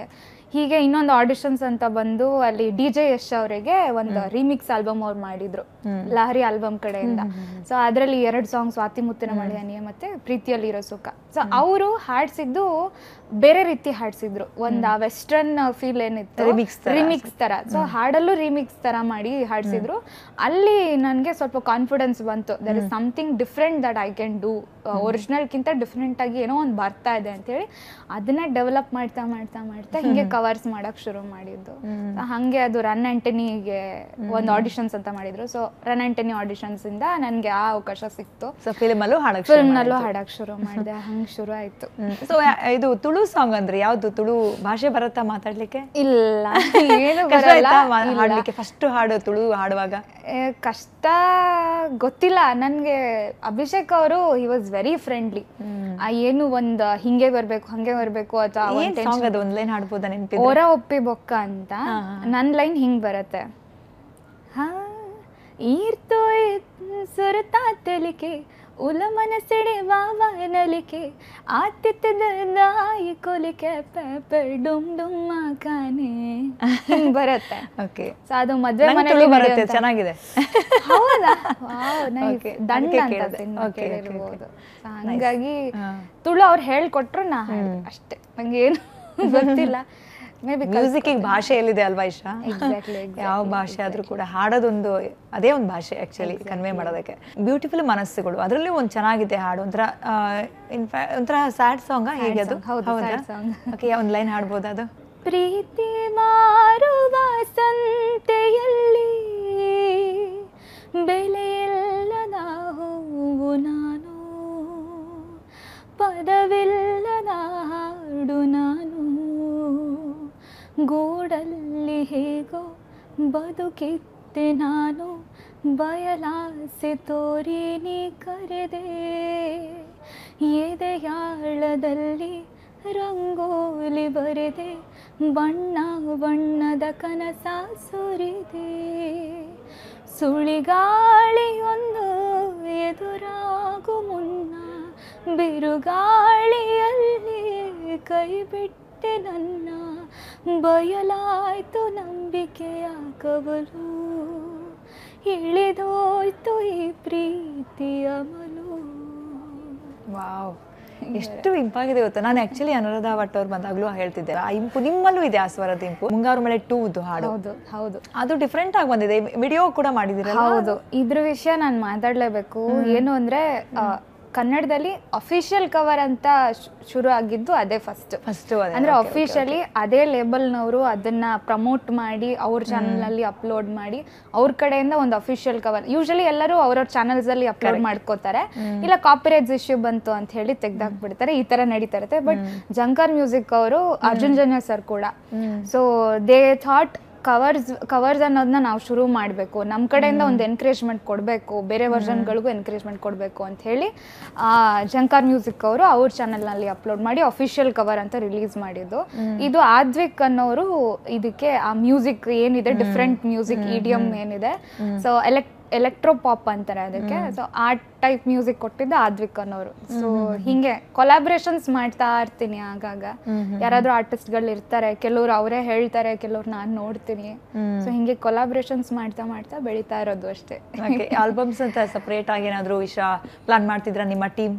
S2: ಹೀಗೆ ಇನ್ನೊಂದು ಆಡಿಷನ್ಸ್ ಅಂತ ಬಂದು ಅಲ್ಲಿ ಡಿ ಜೆ ಯಶ್ ಅವರಿಗೆ ಒಂದು ರೀಮಿಕ್ಸ್ ಆಲ್ಬಮ್ ಅವ್ರು ಮಾಡಿದ್ರು ಲಹರಿ ಆಲ್ಬಮ್ ಕಡೆಯಿಂದ ಸೊ ಅದರಲ್ಲಿ ಎರಡು ಸಾಂಗ್ ಸ್ವಾತಿ ಮುತ್ತಿನ ಮಳೆಯನಿಯ ಮತ್ತೆ ಪ್ರೀತಿಯಲ್ಲಿ ಇರೋ ಸುಖ ಸೊ ಅವರು ಹಾಡ್ಸಿದ್ದು ಬೇರೆ ರೀತಿ ಹಾಡ್ಸಿದ್ರು ಒಂದು ಆ ವೆಸ್ಟರ್ನ್ ಫೀಲ್ ಏನಿತ್ತು
S1: Remix ತರ.
S2: ರಿಮಿಕ್ಸ್ ತರ ಸೊ ಹಾಡಲ್ಲೂ ರಿಮಿಕ್ಸ್ ತರ ಮಾಡಿ ಹಾಡ್ಸಿದ್ರು ಅಲ್ಲಿ ನನಗೆ ಸ್ವಲ್ಪ ಕಾನ್ಫಿಡೆನ್ಸ್ ಬಂತು there is something different that I can do ಒರಿಜಿನಲ್ಗಿಂತ ಡಿಫ್ರೆಂಟ್ ಆಗಿ ಏನೋ ಒಂದು ಬರ್ತಾ ಇದೆ ಅಂತೇಳಿ ಅದನ್ನ ಡೆವಲಪ್ ಮಾಡ್ತಾ ಮಾಡ್ತಾ ಮಾಡ್ತಾ ಹಿಂಗೆ ಕವರ್ಸ್ ಮಾಡಕ್ ಶುರು ಮಾಡಿದ್ದು So ಹಂಗೆ ಅದು ರನ್ ಆಂಟನಿಗೆ ಒಂದು ಆಡಿಷನ್ಸ್ ಅಂತ ಮಾಡಿದ್ರು ಸೊ ರನ್ ಆಂಟನಿ ಆಡಿಷನ್ಸ್ ಇಂದ ನನಗೆ ಆ ಅವಕಾಶ ಸಿಕ್ತು
S1: ಸೊ ಫಿಲ್ಮ್ ಅಲ್ಲೂ ಹಾಡಕ್
S2: ಫಿಲ್ಮ್ ನಲ್ಲೂ ಹಾಡಕ್ ಶುರು ಮಾಡಿದೆ ಹಂಗೆ ಶುರು ಆಯ್ತು
S1: ಸೊ ಇದು ತುಳು ಸಾಂಗ್ ಅಂದ್ರೆ ಯಾವ್ದು ತುಳು ಭಾಷೆ ಬರುತ್ತಾ ಮಾತಾಡ್ಲಿಕ್ಕೆ
S2: ಇಲ್ಲ ಏನು
S1: ಕಷ್ಟ
S2: ಬರಲ್ಲ
S1: ಆಯ್ತಾ ಮಾ-
S2: ಇಲ್ಲ.
S1: ಹಾಡ್ಲಿಕ್ಕೆ ಫಸ್ಟ್ ಹಾಡು ತುಳು ಹಾಡುವಾಗ
S2: ಏ, ಕಷ್ಟ ಗೊತ್ತಿಲ್ಲ ನನಗೆ ಅಭಿಷೇಕ್ ಅವರು ಹಿ ವಾಸ್ ವೆರಿ ಫ್ರೆಂಡ್ಲಿ ಏನು ಒಂದು ಹಿಂಗೆ ಬರ್ಬೇಕು ಹಂಗೆ ಬರ್ಬೇಕು ಅಥವಾ
S1: ಏನ್ ಸಾಂಗ್ ಅದು ಒಂದ್ ಲೈನ್ ಹಾಡ್ಬೋದಾ ನೆನ್ಪಿದ್ರೆ
S2: ಓರ ಒಪ್ಪಿ ಬೊಕ್ಕ ಅಂತ ನನ್ನ ಲೈನ್ ಹಿಂಗ್ ಬರುತ್ತೆ ಹಾ ಈರ್ತೋ ಸುರತಾ ತೆಲಿಕೆ ಉಲ ಮನಸ್ಸಿಡೆ ವಾವ ನಲಿಕೆ ಆತಿಥ್ಯದ ನಾಯಿ ಕೊಲಿಕೆ ಪೆಪೆ ಡುಮ್ ಡುಮ್ ಕಾನೆ ಹಿಂಗ್ ಬರುತ್ತೆ
S1: ಓಕೆ
S2: ಸೊ ಅದು ಮದ್ವೆ
S1: ನಂಗ್
S2: ಮನೆಯಲ್ಲಿ
S1: ತುಳು ಬರುತ್ತೆ
S2: ನಡೆಯುವಂತ-
S1: ಚೆನ್ನಾಗಿದೆ
S2: ಹೌದಾ ವಾವ್ ನೈಸ್
S1: Okay,
S2: ದಂಡ
S1: ಅದಕ್ಕೆ
S2: ಅಂತ
S1: ಕೇಳ್ದೆ.
S2: ಸಿನಿಮಾ
S1: Okay, okay,
S2: ಕೇಳಿರ್ಬೋದು
S1: okay.
S2: So ಹಂಗಾಗಿ
S1: ಹಾ.
S2: ತುಳು ಅವ್ರು ಹೇಳ್ಕೊಟ್ರು ನಾ ಹಾಡ್ದೆ ಅಷ್ಟೇ ನಂಗೆ ಏನು ಗೊತ್ತಿಲ್ಲ ಮೇ ಬಿ
S1: ಮ್ಯೂಸಿಕ್ ಭಾಷೆ ಎಲ್ಲಿದೆ ಅಲ್ವಾ ಇಶಾ
S2: Exactly, exactly,
S1: ಯಾವ ಭಾಷೆ ಆದ್ರೂ ಕೂಡ ಹಾಡೋದೊಂದು ಅದೇ ಒಂದು ಭಾಷೆ ಆಕ್ಚುಲಿ ಕನ್ವೆ ಮಾಡೋದಕ್ಕೆ ಬ್ಯೂಟಿಫುಲ್ ಮನಸ್ಸುಗಳು ಅದರಲ್ಲೂ ಒಂದು ಚೆನ್ನಾಗಿದೆ ಹಾಡು ಒಂಥರ ಇನ್ಫ್ಯಾ ಒಂಥರ ಸ್ಯಾಡ್ ಸಾಂಗ್ ಹೇಗೆ ಅದು
S2: song, ಹೌದು, sad song.
S1: ಓಕೆ ಒಂದು ಲೈನ್ ಹಾಡ್ಬೋದು ಅದು
S2: ಪ್ರೀತಿ ಮಾರುವ ಸಂತೆಯಲ್ಲಿ ಬೆಲೆಯಿಲ್ಲದ ಹೂವು ನಾನು ಪದವಿಲ್ಲದ ಹಾಡು ನಾನು ಗೂಡಲ್ಲಿ ಹೇಗೋ ಬದುಕಿದ್ದೆ ನಾನು ಬಯಲಾಸೆ ತೋರಿ ನೀ ಕರೆದೆ ಎದೆಯಾಳದಲ್ಲಿ ರಂಗೋಲಿ ಬರೆದೆ ಬಣ್ಣ ಬಣ್ಣದ ಕನಸ ಸುರಿದೆ ಸುಳಿಗಾಳಿಯೊಂದು ಎದುರಾಗು ಮುನ್ನ ಬಿರುಗಾಳಿಯಲ್ಲಿ ಕೈ ಬಿಟ್ಟೆ ನನ್ನ ಬಯಲಾಯ್ತು ನಂಬಿಕೆಯ ಕವಲು ಇಳಿದೋಯ್ತು ಈ ಪ್ರೀತಿಯ ಮಲು
S1: ವಾವ್ ಎಷ್ಟು ಇಂಪಾಗಿದೆ ಗೊತ್ತಾ ನಾನು ಆಕ್ಚುಲಿ ಅನುರಾಧ ಭಟ್ ಅವ್ರು ಬಂದಾಗ್ಲೂ ಹೇಳ್ತಿದ್ದೆ ಆ ಇಂಪು ನಿಮ್ಮಲ್ಲೂ ಇದೆ ಆ ಸ್ವರದ ಇಂಪು ಮುಂಗಾರು ಮಳೆ ಟೂ ಹಾಡು
S2: ಹೌದು ಹೌದು
S1: ಅದು ಡಿಫ್ರೆಂಟ್ ಆಗಿ ಬಂದಿದೆ ವಿಡಿಯೋ ಕೂಡ ಮಾಡಿದಿರಲ್ಲ
S2: ಹೌದು ಇದ್ರ ವಿಷಯ ನಾನು ಮಾತಾಡ್ಲೇಬೇಕು ಏನು ಅಂದ್ರೆ ಆ, ಕನ್ನಡದಲ್ಲಿ ಅಫಿಷಿಯಲ್ ಕವರ್ ಅಂತ ಶು- ಶುರು ಆಗಿದ್ದು ಅದೇ ಫಸ್ಟ್
S1: ಫಸ್ಟ್
S2: ಅಂದ್ರೆ ಅಫಿಷಿಯಲಿ ಅದೇ ಲೇಬಲ್ನವರು ಅದನ್ನ ಪ್ರಮೋಟ್ ಮಾಡಿ ಅವ್ರ ಚಾನಲ್ನಲ್ಲಿ ಅಪ್ಲೋಡ್ ಮಾಡಿ ಅವ್ರ ಕಡೆಯಿಂದ ಒಂದು ಅಫಿಷಿಯಲ್ ಕವರ್ ಯೂಶಲಿ ಎಲ್ಲರೂ ಅವ್ರವ್ರ ಚಾನಲ್ಸ್ ಅಲ್ಲಿ ಅಪ್ಲೋಡ್ ಮಾಡ್ಕೋತಾರೆ ಇಲ್ಲ ಕಾಪಿರೈಟ್ಸ್ ಇಶ್ಯೂ ಬಂತು ಅಂತ ಹೇಳಿ ತೆಗ್ದಾಕ್ಬಿಡ್ತಾರೆ ಈ ತರ ನಡೀತಾ ಇರುತ್ತೆ ಬಟ್ ಜಂಕರ್ ಮ್ಯೂಸಿಕ್ ಅವರು ಅರ್ಜುನ್ ಜನ್ಯ ಸರ್ ಕೂಡ so they thought covers covers ಅನ್ನೋದನ್ನ ನಾವು ಶುರು ಮಾಡಬೇಕು ನಮ್ಮ ಕಡೆಯಿಂದ ಒಂದು ಎನ್ಕರೇಜ್ಮೆಂಟ್ ಕೊಡಬೇಕು ಬೇರೆ ವರ್ಷನ್ಗಳಿಗೂ ಎನ್ಕರೇಜ್ಮೆಂಟ್ ಕೊಡಬೇಕು ಅಂತ ಹೇಳಿ ಆ, ಜಂಕಾರ್ ಮ್ಯೂಸಿಕ್ ಅವರು ಅವ್ರ ಚಾನಲ್ನಲ್ಲಿ ಅಪ್ಲೋಡ್ ಮಾಡಿ ಅಫಿಷಿಯಲ್ ಕವರ್ ಅಂತ ರಿಲೀಸ್ ಮಾಡಿದ್ದು ಇದು ಆದ್ವಿಕ್ ಅನ್ನೋರು ಇದಕ್ಕೆ ಆ ಮ್ಯೂಸಿಕ್ ಏನಿದೆ ಡಿಫ್ರೆಂಟ್ ಮ್ಯೂಸಿಕ್ ಇಡಿಯಮ್ ಏನಿದೆ ಸೊ ಎಲೆಕ್ಟ್ ಎಲೆಕ್ಟ್ರೋ ಪಾಪ್ ಅಂತಾರೆ ಅದಕ್ಕೆ ಸೊ ಆ ಟೈಪ್ ಮ್ಯೂಸಿಕ್ ಕೊಟ್ಟಿದ್ದ ಆದ್ವಿಕ್ ಅನ್ನೋರು ಸೊ ಹಿಂಗೆ ಕೊಲಾಬ್ರೇಷನ್ಸ್ ಮಾಡ್ತಾ ಇರ್ತೀನಿ ಆಗಾಗ ಯಾರಾದ್ರೂ ಆರ್ಟಿಸ್ಟ್ಗಳು ಇರ್ತಾರೆ ಕೆಲವ್ರು ಅವರೇ ಹೇಳ್ತಾರೆ ಕೆಲವ್ರು ನಾನು ನೋಡ್ತೀನಿ ಸೊ ಹಿಂಗೆ ಕೊಲಾಬ್ರೇಷನ್ಸ್ ಮಾಡ್ತಾ ಮಾಡ್ತಾ ಬೆಳೀತಾ ಇರೋದು ಅಷ್ಟೇ
S1: ಓಕೆ ಆಲ್ಬಮ್ಸ್ ಅಂತ ಸಪರೇಟ್ ಆಗಿ ಏನಾದ್ರು ವಿಷಯ ಪ್ಲಾನ್ ಮಾಡ್ತಿದ್ರ ನಿಮ್ಮ ಟೀಮ್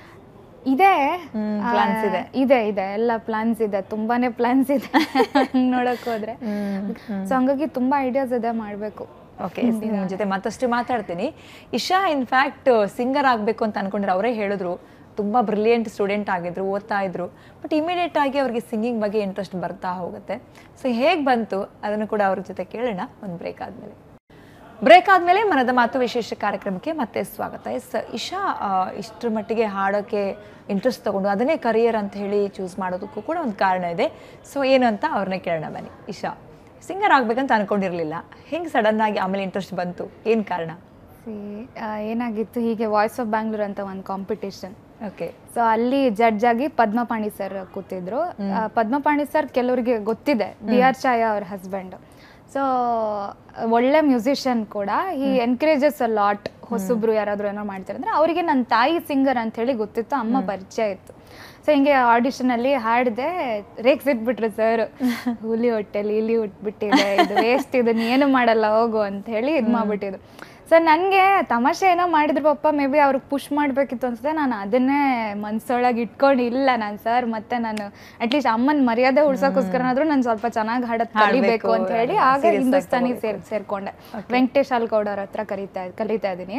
S2: ಇದೆ
S1: ಹ್ಮ್,
S2: ಆ,
S1: plans ಇದೆ.
S2: ಇದೆ ಇದೆ ಎಲ್ಲ ಪ್ಲಾನ್ಸ್ ಇದೆ ತುಂಬಾನೇ ಪ್ಲಾನ್ಸ್ ಇದೆ ಹಂಗ್ ನೋಡಕ್ ಹೋದ್ರೆ ಸೊ ಹಂಗಾಗಿ ತುಂಬಾ ಐಡಿಯಾಸ್ ಇದೆ ಮಾಡ್ಬೇಕು
S1: ಓಕೆ ನಿಮ್ಮ ಜೊತೆ ಮತ್ತಷ್ಟು ಮಾತಾಡ್ತೀನಿ ಇಶಾ ಇನ್ಫ್ಯಾಕ್ಟ್ ಸಿಂಗರ್ ಆಗಬೇಕು ಅಂತ ಅನ್ಕೊಂಡ್ರೆ ಅವರೇ ಹೇಳಿದ್ರು ತುಂಬ ಬ್ರಿಲಿಯಂಟ್ ಸ್ಟೂಡೆಂಟ್ ಆಗಿದ್ರು ಓದ್ತಾ ಇದ್ರು ಬಟ್ ಇಮಿಡಿಯೇಟ್ ಆಗಿ ಅವ್ರಿಗೆ ಸಿಂಗಿಂಗ್ ಬಗ್ಗೆ ಇಂಟ್ರೆಸ್ಟ್ ಬರ್ತಾ ಹೋಗುತ್ತೆ ಸೊ ಹೇಗೆ ಬಂತು ಅದನ್ನು ಕೂಡ ಅವ್ರ ಜೊತೆ ಕೇಳೋಣ ಒಂದು ಬ್ರೇಕ್ ಆದಮೇಲೆ ಬ್ರೇಕ್ ಆದಮೇಲೆ ಮನದ ಮಾತು ವಿಶೇಷ ಕಾರ್ಯಕ್ರಮಕ್ಕೆ ಮತ್ತೆ ಸ್ವಾಗತ ಎಸ್ ಇಶಾ ಆ, ಇಷ್ಟ್ರ ಮಟ್ಟಿಗೆ ಹಾಡೋಕ್ಕೆ ಇಂಟ್ರೆಸ್ಟ್ ತಗೊಂಡು ಅದನ್ನೇ ಕರಿಯರ್ ಅಂತ ಹೇಳಿ ಚೂಸ್ ಮಾಡೋದಕ್ಕೂ ಕೂಡ ಒಂದು ಕಾರಣ ಇದೆ ಸೊ ಏನು ಅಂತ ಅವ್ರನ್ನೇ ಕೇಳೋಣ ಬನ್ನಿ ಇಶಾ ಸಿಂಗರ್ ಆಗ್ಬೇಕಂತ ಅನ್ಕೊಂಡಿರ್ಲಿಲ್ಲ ಹೆಂಗೆ ಸಡನ್ ಆಗಿ ಆಮೇಲೆ ಇಂಟ್ರೆಸ್ಟ್ ಬಂತು ಏನು ಕಾರಣ
S2: See, ಆ, ಏನಾಗಿತ್ತು ಹೀಗೆ ವಾಯ್ಸ್ ಆಫ್ ಬ್ಯಾಂಗ್ಳೂರ್ ಅಂತ ಒಂದು ಕಾಂಪಿಟೇಷನ್
S1: ಓಕೆ
S2: ಸೊ ಅಲ್ಲಿ ಜಡ್ಜ್ ಆಗಿ ಪದ್ಮಪಾಣಿ ಸರ್ ಕೂತಿದ್ರು ಆ, ಪದ್ಮಪಾಣಿ ಸರ್ ಕೆಲವರಿಗೆ ಗೊತ್ತಿದೆ ಬಿ ಆರ್ ಛಾಯಾ ಅವ್ರ ಹಸ್ಬೆಂಡ್ ಸೊ ಒಳ್ಳೆ ಮ್ಯೂಸಿಷಿಯನ್ ಕೂಡ ಈ ಎನ್ಕರೇಜಸ್ ಅ ಲಾಟ್ ಹೊಸಬ್ರು ಯಾರಾದ್ರೂ ಏನೋ ಮಾಡ್ತಾರೆ ಅಂದ್ರೆ ಅವರಿಗೆ ನನ್ನ ತಾಯಿ ಸಿಂಗರ್ ಅಂತ ಹೇಳಿ ಗೊತ್ತಿತ್ತು ಅಮ್ಮ ಪರಿಚಯ ಇತ್ತು ಸೊ ಹಿಂಗೆ ಆಡಿಷನಲ್ಲಿ ಹಾಡಿದೆ ರೇಗ್ಸಿಟ್ಬಿಟ್ರು ಸರ್ ಹುಲಿ ಹೊಟ್ಟೆಲಿ ಇಲಿ ಹುಟ್ಬಿಟ್ಟಿದೆ ಇದು ವೇಸ್ಟ್ ಇದನ್ನ ಏನು ಮಾಡಲ್ಲ ಹೋಗು ಅಂತ ಹೇಳಿ ಇದು ಮಾಡ್ಬಿಟ್ಟಿದ್ರು ಸೊ ನನಗೆ ತಮಾಷೆ ಏನೋ ಮಾಡಿದ್ರು ಪಪ್ಪ ಮೇ ಬಿ ಅವ್ರಿಗೆ ಪುಷ್ ಮಾಡಬೇಕಿತ್ತು ಅನ್ಸುತ್ತೆ ನಾನು ಅದನ್ನೇ ಮನ್ಸೊಳಗೆ ಇಟ್ಕೊಂಡು ಇಲ್ಲ ನಾನು ಸರ್ ಮತ್ತೆ ನಾನು ಅಟ್ಲೀಸ್ಟ್ ಅಮ್ಮನ ಮರ್ಯಾದೆ ಉಳ್ಸೋಕ್ಕೋಸ್ಕರನಾದ್ರೂ ನಾನು ಸ್ವಲ್ಪ ಚೆನ್ನಾಗಿ ಹಾಡೋದು ಕಲಿಬೇಕು
S1: ಹಾಡ್ಬೇಕು,
S2: ಅಂತ ಹೇಳಿ ಆಗ
S1: serious ಆಗಿ
S2: ಹಿಂದೂಸ್ತಾನಿ
S1: ತಗೋಬೇಕು.
S2: ಸೇರ್ ಸೇರ್ಕೊಂಡೆ ವೆಂಕಟೇಶ್ ಅಲ್ಗೌಡ ಅವ್ರ ಹತ್ರ ಕಲಿತಾ ಕಲಿತಾ ಇದ್ದೀನಿ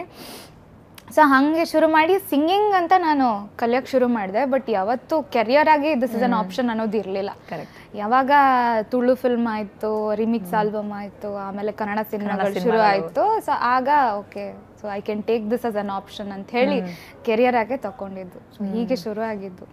S2: ಸೊ ಹಾಗೆ ಶುರು ಮಾಡಿ ಸಿಂಗಿಂಗ್ ಅಂತ ನಾನು ಕಲಿಯೋಕ್ಕೆ ಶುರು ಮಾಡಿದೆ ಬಟ್ ಯಾವತ್ತು ಕೆರಿಯರ್ ಆಗಿ ದಿಸ್ ಇಸ್ ಅನ್ ಆಪ್ಷನ್ ಅನ್ನೋದು ಇರಲಿಲ್ಲ
S1: Correct.
S2: ಯಾವಾಗ ತುಳು ಫಿಲ್ಮ್ ಆಯಿತು ರಿಮಿಕ್ಸ್ ಆಲ್ಬಮ್ ಆಯಿತು ಆಮೇಲೆ ಕನ್ನಡ ಸಿನಿಮಾಗಳು ಶುರು
S1: ಸಿನಿಮಾಗಳು.
S2: ಆಯಿತು ಸೊ ಆಗ okay so I can take this as an option ಅಂತ ಹೇಳಿ ಕೆರಿಯರ್ ಆಗಿ ತಗೊಂಡಿದ್ದು So ಹೀಗೆ ಶುರು ಆಗಿದ್ದು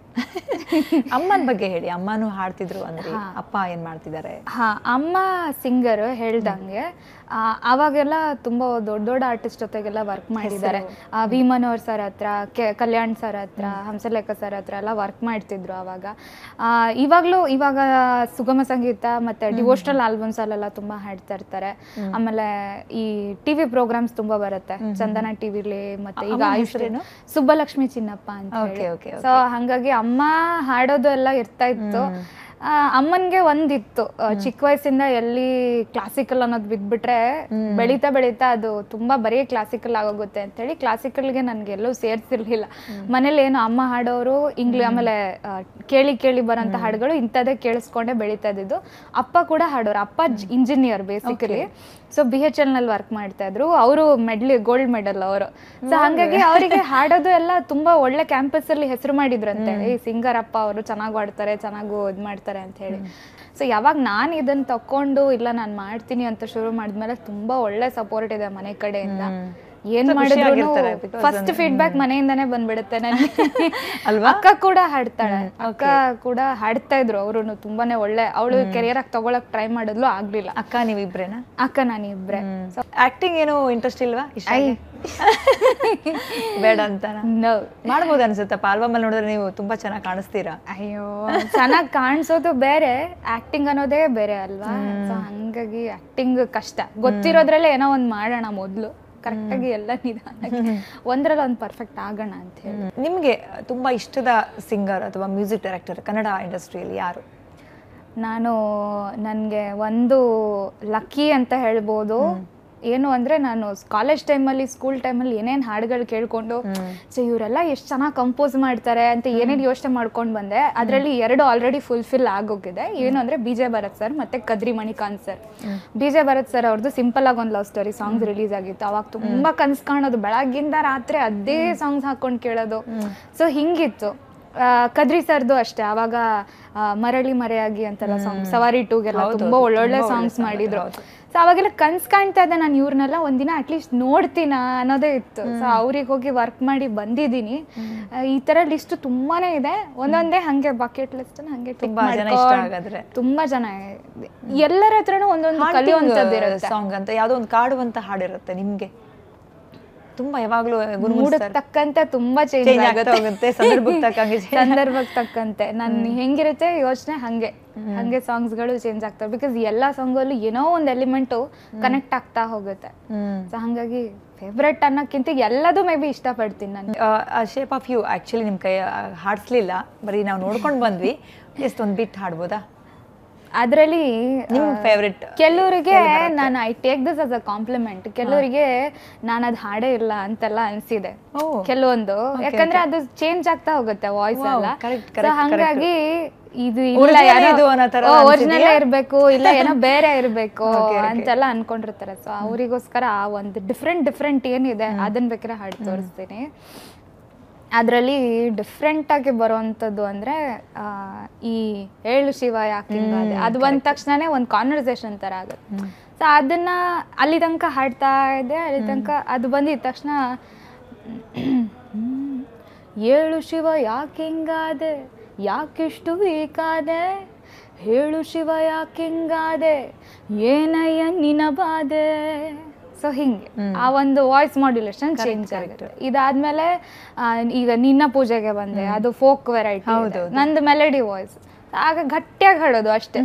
S1: ಅಮ್ಮನ ಬಗ್ಗೆ ಹೇಳಿ ಅಮ್ಮನೂ ಹಾಡ್ತಿದ್ರು ಅಂದ್ರೆ ಅಪ್ಪ ಏನ್ ಮಾಡ್ತಿದ್ದಾರೆ
S2: ಹಾ ಅಮ್ಮ ಸಿಂಗರ್ ಹೇಳ್ದಂಗೆ ಆ, ಅವಾಗೆಲ್ಲ ತುಂಬ ದೊಡ್ಡ ದೊಡ್ಡ ಆರ್ಟಿಸ್ಟ್ ಜೊತೆಗೆಲ್ಲ ವರ್ಕ್ ಮಾಡಿದ್ದಾರೆ ಆ, ವಿ ಮನೋಹರ್ ಸರ್ ಹತ್ರ ಕೆ ಕಲ್ಯಾಣ್ ಸರ್ ಹತ್ರ ಹಂಸಲೇಖ ಸರ್ ಹತ್ರ ಎಲ್ಲ ವರ್ಕ್ ಮಾಡ್ತಿದ್ರು ಅವಾಗ ಆ, ಇವಾಗ್ಲೂ ಇವಾಗ ಸುಗಮ ಸಂಗೀತ ಮತ್ತೆ ಡಿವೋಷನಲ್ ಆಲ್ಬಮ್ಸ್ ಅಲ್ಲೆಲ್ಲ ತುಂಬಾ ಹಾಡ್ತಾ ಇರ್ತಾರೆ ಆಮೇಲೆ ಈ ಟಿವಿ ಪ್ರೋಗ್ರಾಮ್ಸ್ ತುಂಬಾ ಬರುತ್ತೆ ಚಂದನ ಟಿವಿಲಿ ಮತ್ತೆ ಈಗ
S1: ಅಮ್ಮನ್
S2: ಆಯುಷ್
S1: ಹೆಸ್ರೇನು?
S2: ಸುಬ್ಬಲಕ್ಷ್ಮಿ ಚಿನ್ನಪ್ಪ ಅಂತ
S1: Okay, okay,
S2: ಸೊ ಹಾಗಾಗಿ ಅಮ್ಮ ಹಾಡೋದು ಎಲ್ಲ ಇರ್ತಾ ಇತ್ತು ಆ, ಅಮ್ಮನ್ಗೆ ಒಂದಿತ್ತು ಆ, ಚಿಕ್ಕ ವಯಸ್ಸಿಂದ ಎಲ್ಲಿ ಕ್ಲಾಸಿಕಲ್ ಅನ್ನೋದು ಬಿದ್ಬಿಟ್ರೆ ಬೆಳೀತಾ ಬೆಳೀತಾ ಅದು ತುಂಬಾ ಬರೀ ಕ್ಲಾಸಿಕಲ್ ಆಗೋಗುತ್ತೆ ಅಂತ ಹೇಳಿ ಕ್ಲಾಸಿಕಲ್ಗೆ ನನ್ಗೆ ಎಲ್ಲೂ ಸೇರ್ಸಿರ್ಲಿಲ್ಲ ಮನೇಲಿ ಏನು ಅಮ್ಮ ಹಾಡೋರು ಇಂಗ್ಲಿ ಆಮೇಲೆ ಆ, ಕೇಳಿ ಕೇಳಿ ಬರೋಂಥ ಹಾಡುಗಳು ಇಂಥದ್ದೇ ಕೇಳಿಸ್ಕೊಂಡೇ ಬೆಳೀತಾ ಇದ್ದಿದ್ದು ಅಪ್ಪ ಕೂಡ ಹಾಡೋರು ಅಪ್ಪ engineer basically so B H E L work ಮಾಡ್ತಾ ಇದ್ರು ಅವರು ಮೆಡ್ಲಿ ಗೋಲ್ಡ್ ಮೆಡಲ್ ಅವರು ಸೊ ಹಂಗಾಗಿ ಅವರಿಗೆ ಹಾಡೋದು ಎಲ್ಲ ತುಂಬಾ ಒಳ್ಳೆ ಕ್ಯಾಂಪಸ್ ಅಲ್ಲಿ ಹೆಸರು ಮಾಡಿದ್ರಂತೆ ಈ ಸಿಂಗರ್ ಅಪ್ಪ ಅವರು ಚೆನ್ನಾಗಿ ಹಾಡ್ತಾರೆ ಚೆನ್ನಾಗೂ ಇದು ಮಾಡ್ತಾರೆ ಅಂತ ಹೇಳಿ ಸೊ ಯಾವಾಗ ನಾನು ಇದನ್ನ ತಕೊಂಡು ಇಲ್ಲ ನಾನು ಮಾಡ್ತೀನಿ ಅಂತ ಶುರು ಮಾಡಿದ್ಮೇಲೆ ತುಂಬಾ ಒಳ್ಳೆ ಸಪೋರ್ಟ್ ಇದೆ ಮನೆ ಕಡೆಯಿಂದ ಏನ್
S1: So
S2: ಮಾಡಿದ್ರು
S1: ಖುಷಿಯಾಗಿರ್ತಾರೆ because
S2: ಫಸ್ಟ್ ಫೀಡ್ಬ್ಯಾಕ್ ಮನೆಯಿಂದಾನೇ ಬಂದ್ಬಿಡುತ್ತೆ ನನಗೆ
S1: ಅಲ್ವಾ?
S2: ಅಕ್ಕ ಕೂಡ ಹಾಡ್ತಾಳೆ ಅಕ್ಕ ಕೂಡ ಹಾಡ್ತಾ ಇದ್ರು ಅವರು ತುಂಬಾನೇ ಒಳ್ಳೆ ಅವಳು ಕೆರಿಯರ್ ಆಗಿ ತಗೊಳಕ್ ಟ್ರೈ ಮಾಡಿದ್ಲು ಆಗ್ಲಿಲ್ಲ
S1: ಅಕ್ಕ ನೀವಿಬ್ರೇನಾ
S2: ಅಕ್ಕ ನಾನು ಇಬ್ರೆ
S1: ಆಕ್ಟಿಂಗ್ ಏನು ಇಂಟ್ರೆಸ್ಟ್ ಇಲ್ವಾ ಇಷ್ಟ ಬೇಡ ಅಂತಾನ
S2: No.
S1: ಮಾಡ್ಬೋದು ಅನ್ಸುತ್ತಪ್ಪ ಆಲ್ಬಮ್ ಅಲ್ಲಿ ನೋಡಿದ್ರೆ ನೀವು ತುಂಬಾ ಚೆನ್ನಾಗಿ ಕಾಣಿಸ್ತೀರಾ
S2: ಅಯ್ಯೋ ಚೆನ್ನಾಗಿ ಕಾಣಿಸೋದು ಬೇರೆ ಆಕ್ಟಿಂಗ್ ಅನ್ನೋದೇ ಬೇರೆ ಅಲ್ವಾ ಸೊ ಹಂಗಾಗಿ ಆಕ್ಟಿಂಗ್ ಕಷ್ಟ ಗೊತ್ತಿರೋದ್ರಲ್ಲೇ ಏನೋ ಒಂದ್ ಮಾಡೋಣ ಮೊದ್ಲು ಕರೆಕ್ಟಾಗಿ ಎಲ್ಲ ನಿಧಾನಕ್ಕೆ ಒಂದ್ರಲ್ಲಿ ಒಂದು ಪರ್ಫೆಕ್ಟ್ ಆಗೋಣ ಅಂತ ಹೇಳಿ
S1: ನಿಮ್ಗೆ ತುಂಬಾ ಇಷ್ಟದ ಸಿಂಗರ್ ಅಥವಾ ಮ್ಯೂಸಿಕ್ ಡೈರೆಕ್ಟರ್ ಕನ್ನಡ ಇಂಡಸ್ಟ್ರಿಯಲ್ಲಿ ಯಾರು
S2: ನಾನು ನನಗೆ ಒಂದು ಲಕ್ಕಿ ಅಂತ ಹೇಳ್ಬೋದು ಏನು ಅಂದರೆ ನಾನು ಕಾಲೇಜ್ ಟೈಮಲ್ಲಿ ಸ್ಕೂಲ್ ಟೈಮಲ್ಲಿ ಏನೇನು ಹಾಡುಗಳು ಕೇಳ್ಕೊಂಡು ಸೊ ಇವರೆಲ್ಲ ಎಷ್ಟು ಚೆನ್ನಾಗಿ ಕಂಪೋಸ್ ಮಾಡ್ತಾರೆ ಅಂತ ಏನೇನು ಯೋಚನೆ ಮಾಡ್ಕೊಂಡು ಬಂದೆ ಅದರಲ್ಲಿ ಎರಡು ಆಲ್ರೆಡಿ ಫುಲ್ಫಿಲ್ ಆಗೋಗಿದೆ ಏನು ಅಂದರೆ ಬಿ ಜೆ ಭರತ್ ಸರ್ ಮತ್ತು Kadri Manikanth sir B J Bharat sir ಅವ್ರದ್ದು ಸಿಂಪಲ್ ಆಗಿ ಒಂದು ಲವ್ ಸ್ಟೋರಿ ಸಾಂಗ್ಸ್ ರಿಲೀಸ್ ಆಗಿತ್ತು ಅವಾಗ ತುಂಬ ಕನ್ಸು ಕಾಣೋದು ಬೆಳಗ್ಗಿಂದ ರಾತ್ರಿ ಅದೇ ಸಾಂಗ್ಸ್ ಹಾಕೊಂಡು ಕೇಳೋದು ಸೊ ಹಿಂಗಿತ್ತು ಆ, ಕದ್ರಿ ಸರ್ದು ಅಷ್ಟೇ ಅವಾಗ ಆ, ಮರಳಿ ಮರೆಯಾಗಿ ಅಂತೆಲ್ಲ ಸಾಂಗ್ ಸವಾರಿ ಟೂಗೆಲ್ಲ
S1: ಹೌದು,
S2: ತುಂಬಾ
S1: ಹೌದು,
S2: ಒಳ್ಳೊಳ್ಳೆ
S1: ತುಂಬಾ ಒಳ್ಳೆ
S2: ಸಾಂಗ್ಸ್
S1: song
S2: ಮಾಡಿದ್ರು
S1: ಹೌದು.
S2: ಸೊ ಅವಾಗೆಲ್ಲ ಕನ್ಸ್ ಕಾಣ್ತಾ ಇದ್ದೆ ನಾನು ಇವ್ರನ್ನೆಲ್ಲ ಒಂದಿನ ಅಟ್ಲೀಸ್ಟ್ ನೋಡ್ತೀನ ಅನ್ನೋದೇ ಇತ್ತು ಸೊ ಅವ್ರಿಗೆ ಹೋಗಿ ವರ್ಕ್ ಮಾಡಿ ಬಂದಿದ್ದೀನಿ ಆ, ಈ ತರ ಲಿಸ್ಟ್ ತುಂಬಾನೇ ಇದೆ ಒಂದೊಂದೇ ಹಂಗೆ ಬಕೆಟ್ ಲಿಸ್ಟ್ ಹಂಗೆ tick
S1: ತುಂಬಾ ಜನ ಇಷ್ಟ
S2: ಮಾಡ್ಕೊಂಡ್-
S1: ಹಾಗಾದ್ರೆ.
S2: ತುಂಬಾ ಜನ ಇದೆ. ಎಲ್ಲರ ಹತ್ರನೂ ಒಂದೊಂದು ಕಲಿಯುವಂಥದ್ದು ಇರುತ್ತೆ
S1: ಸಾಂಗ್ ಅಂತ ಯಾವ್ದೋ ಒಂದು ಕಾಡುವಂತ ಹಾಡಿರುತ್ತೆ ನಿಮ್ಗೆ ತುಂಬಾ ಯಾವಾಗ್ಲೂ
S2: ಮೂಡಕ್
S1: ಗುಣಗುಣಿಸ್ತಾರೆ
S2: ತಕ್ಕಂತೆ ತುಂಬಾ ಚೇಂಜ್
S1: Change ಆಗ್ತಾ ಹೋಗುತ್ತೆ, ಸಂದರ್ಭಕ್ಕೆ ತಕ್ಕಂಗೆ change.
S2: ಸಂದರ್ಭಕ್ಕೆ ತಕ್ಕಂತೆ ನನ್ ಹೆಂಗಿರುತ್ತೆ ಯೋಚನೆ ಹಂಗೆ ಹಂಗೆ songs ಗಳು ಚೇಂಜ್ ಆಗ್ತವೆ ಬಿಕಾಸ್ ಎಲ್ಲಾ ಸಾಂಗಲ್ಲೂ ಏನೋ ಒಂದು ಎಲಿಮೆಂಟ್ ಕನೆಕ್ಟ್ ಆಗ್ತಾ ಹೋಗುತ್ತೆ
S1: ಹ್ಮ್
S2: ಸೊ ಹಂಗಾಗಿ ಫೇವ್ರೆಟ್ ಅನ್ನೋಕ್ಕಿಂತ ಎಲ್ಲದೂ ಮೇ ಬಿ ಇಷ್ಟಪಡ್ತೀನಿ ನಾನು
S1: ಶೇಪ್ ಆಫ್ ಯು ಆಕ್ಚುಲಿ ನಿಮ್ ಕೈ ಆ, ಹಾಡ್ಸ್ಲಿಲ್ಲ ಬರೀ ನಾವು ನೋಡ್ಕೊಂಡು ಬಂದ್ವಿ ಜಸ್ಟ್ ಒಂದ್ ಬಿಟ್ ಹಾಡ್ಬೋದಾ
S2: ಅದರಲ್ಲಿ
S1: ನಿಮ್ ಫೇವ್ರೆಟ್
S2: ಕೆಲವರಿಗೆ ನಾನು I take this as a compliment ಕೆಲವರಿಗೆ ನಾನು ಅದು ಹಾಡೇ ಇಲ್ಲ ಅಂತೆಲ್ಲ ಅನ್ಸಿದೆ
S1: ಓ.
S2: ಕೆಲವೊಂದು ಯಾಕಂದ್ರೆ ಅದು ಚೇಂಜ್ ಆಗ್ತಾ ಹೋಗುತ್ತೆ ವಾಯ್ಸ್
S1: Wow,
S2: ಎಲ್ಲ
S1: correct,
S2: So
S1: correct,
S2: ಹಂಗಾಗಿ ಇದು
S1: Original ಇದು ಅನ್ನೋ ಥರ
S2: ಒರಿಜಿನಲ್
S1: ಅನ್ಸಿದ್ಯಾ?
S2: ಇರ್ಬೇಕು ಇಲ್ಲ ಏನೋ ಬೇರೆ ಇರ್ಬೇಕು
S1: Okay, okay.
S2: ಅಂತೆಲ್ಲ ಅನ್ಕೊಂಡಿರ್ತಾರೆ ಸೊ ಅವರಿಗೋಸ್ಕರ ಆ ಒಂದು ಡಿಫ್ರೆಂಟ್ ಡಿಫ್ರೆಂಟ್ ಏನಿದೆ ಅದನ್ನ ಬೇಕಾದ್ರೆ ಹಾಡು ತೋರಿಸ್ತೀನಿ ಅದರಲ್ಲಿ ಡಿಫ್ರೆಂಟ್ ಆಗಿ ಬರುವಂಥದ್ದು ಅಂದ್ರೆ ಆ, ಈ ಏಳು ಶಿವ ಯಾಕೆ ಹಿಂಗಾದೆ ಅದು ಬಂದ ತಕ್ಷಣನೇ ಒಂದು ಕಾನ್ವರ್ಸೇಷನ್ ಥರ ಆಗುತ್ತೆ ಸೊ ಅದನ್ನ ಅಲ್ಲಿ ತನಕ ಹಾಡ್ತಾ ಇದೆ ಅಲ್ಲಿ ತನಕ ಅದು ಬಂದಿದ ತಕ್ಷಣ ಹ್ಮ್, ಏಳು ಶಿವ ಯಾಕೆ ಹಿಂಗಾದೆ ಯಾಕಿಷ್ಟು ವೀಕಾದೆ ಹೇಳು ಶಿವ ಯಾಕೆ ಹಿಂಗಾದೆ ಏನಯ್ಯ ನಿನ ಬಾದೆ ಸೊ ಹಿಂಗೆ ಆ ಒಂದು ವಾಯ್ಸ್ ಮಾಡ್ಯುಲೇಷನ್ ಚೇಂಜ್ ಆಗುತ್ತೆ ಇದಾದ್ಮೇಲೆ ಆ, ಈಗ ನಿನ್ನ ಪೂಜೆಗೆ ಬಂದೆ ಅದು ಫೋಕ್ ವೆರೈಟಿ
S1: ಹೌದು,
S2: ನಂದು ಮೆಲಡಿ ವಾಯ್ಸ್ ಆಗ ಗಟ್ಟಿಯಾಗಿ ಹಾಡೋದು ಅಷ್ಟೇ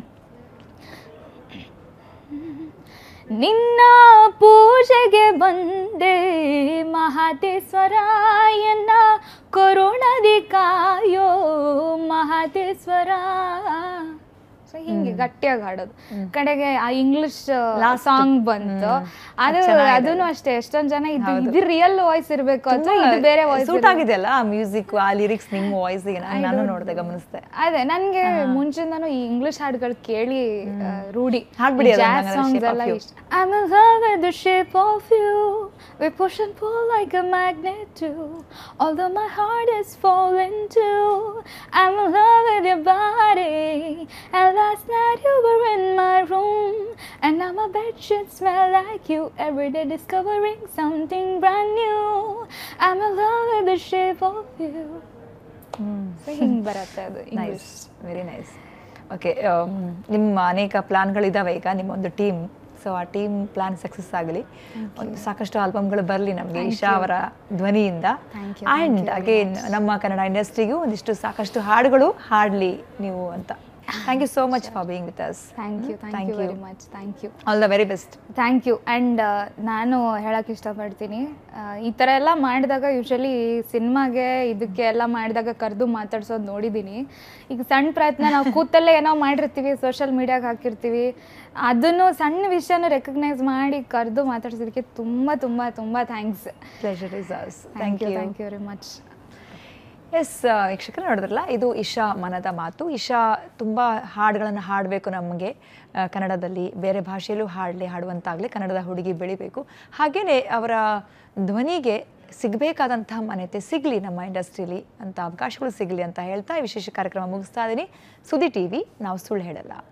S2: ನಿನ್ನ ಪೂಜೆಗೆ ಬಂದೆ ಮಹಾದೇಶ್ವರಾಯನ ಕೊರೋನಾದಿ ಕಾಯೋ ಮಹಾದೇಶ್ವರ ಸೊ ಹಿಂಗೆ ಗಟ್ಟಿಯಾಗಿ ಹಾಡೋದು ಕಡೆಗೆ ಆ ಇಂಗ್ಲಿಷ್ ಸಾಂಗ್ ಬಂತು ಅದು ಅದನ್ನು ಅಷ್ಟೇ ಎಷ್ಟೊಂದ್ ಜನ ಇದು ಇದು ರಿಯಲ್ ವಾಯ್ಸ್ ಇರ್ಬೇಕು ಅಥವಾ ಇದು ಬೇರೆ ವಾಯ್ಸ್
S1: ಸೂಟ್ ಆಗಿದೆಯಲ್ಲ ಆ ಮ್ಯೂಸಿಕ್ ಆ ಲಿರಿಕ್ಸ್ ನಿಮ್ಮ ವಾಯ್ಸಿಗೆ ನಾನು ನೋಡಿದೆ ಗಮನಿಸಿದೆ
S2: ಅದೇ ನನ್ಗೆ ಮುಂಚಿಂದಾನು ಈ ಇಂಗ್ಲಿಷ್ ಹಾಡುಗಳು ಕೇಳಿ ಆ, ರೂಢಿ
S1: ಹಾಡ್ಬಿಡಿ ಅದನ್ನ
S2: ಜಾಸ್
S1: ಹಂಗಾದ್ರೆ,
S2: ಸಾಂಗ್ಸ್
S1: Shape of
S2: ಎಲ್ಲ
S1: You.
S2: ಇಷ್ಟ I'm in love with the shape of you We push and pull like a magnet too Although my heart is falling too I'm in love with your body And last night you were in my room And now my bedsheet smell like you Every day discovering something brand new I'm in love with the shape of you so ಹಿಂಗೆ ಬರುತ್ತೆ ಅದು
S1: nice
S2: English
S1: very nice okay ನಿಮ್ಮ ಅನೇಕ ಪ್ಲಾನ್ಗಳಿದ್ದಾವೆ ಈಗ ನಿಮ್ಮೊಂದು team so ಆ team plan success ಆಗಲಿ ಒಂದು ಸಾಕಷ್ಟು ಆಲ್ಬಮ್ಗಳು ಬರಲಿ ನಮಗೆ ಇಶಾ ಅವರ ಧ್ವನಿಯಿಂದ
S2: Thank you,
S1: ಆ್ಯಂಡ್ ಅಗೇನ್ ನಮ್ಮ ಕನ್ನಡ ಇಂಡಸ್ಟ್ರಿಗೂ ಒಂದಿಷ್ಟು ಸಾಕಷ್ಟು ಹಾಡುಗಳು ಹಾಡಲಿ ನೀವು ಅಂತ thank you so much for being with us
S2: thank you thank you very much thank you
S1: all the very best
S2: thank you and ನಾನು ಹೇಳಕ್ಕೆ ಇಷ್ಟಪಡ್ತೀನಿ ಆ, ಈ ಥರ ಎಲ್ಲ ಮಾಡಿದಾಗ ಯೂಶಲಿ ಸಿನಿಮಾಗೆ ಇದಕ್ಕೆ ಎಲ್ಲ ಮಾಡಿದಾಗ ಕರೆದು ಮಾತಾಡ್ಸೋದು ನೋಡಿದ್ದೀನಿ ಈಗ ಸಣ್ಣ ಪ್ರಯತ್ನ ನಾವು ಕೂತಲ್ಲೇ ಏನೋ ಮಾಡಿರ್ತೀವಿ ಸೋಷಿಯಲ್ ಮೀಡಿಯಾಗೆ ಹಾಕಿರ್ತೀವಿ ಅದನ್ನು ಸಣ್ಣ ವಿಷಯನ ರೆಕಗ್ನೈಸ್ ಮಾಡಿ ಕರೆದು ಮಾತಾಡ್ಸೋದಕ್ಕೆ ತುಂಬ ತುಂಬ ತುಂಬ thanks
S1: pleasure is us
S2: thank you thank you very much
S1: yes ವೀಕ್ಷಕರು ನೋಡಿದ್ರಲ್ಲ ಇದು ಇಶಾ ಮನದ ಮಾತು ಇಶಾ ತುಂಬ ಹಾಡುಗಳನ್ನು ಹಾಡಬೇಕು ನಮಗೆ ಆ, ಕನ್ನಡದಲ್ಲಿ ಬೇರೆ ಭಾಷೆಯಲ್ಲೂ ಹಾಡಲಿ ಹಾಡುವಂತಾಗಲಿ ಕನ್ನಡದ ಹುಡುಗಿ ಬೆಳಿಬೇಕು ಹಾಗೆಯೇ ಅವರ ಧ್ವನಿಗೆ ಸಿಗಬೇಕಾದಂತಹ ಮಾನ್ಯತೆ ಸಿಗಲಿ ನಮ್ಮ ಇಂಡಸ್ಟ್ರೀಲಿ ಅಂತ ಅವಕಾಶಗಳು ಸಿಗಲಿ ಅಂತ ಹೇಳ್ತಾ ಈ ವಿಶೇಷ ಕಾರ್ಯಕ್ರಮ ಮುಗಿಸ್ತಾ ಇದ್ದೀನಿ ಸುದ್ದಿ ಟಿ ವಿ ನಾವು ಸುಳ್ಳು ಹೇಳಲ್ಲ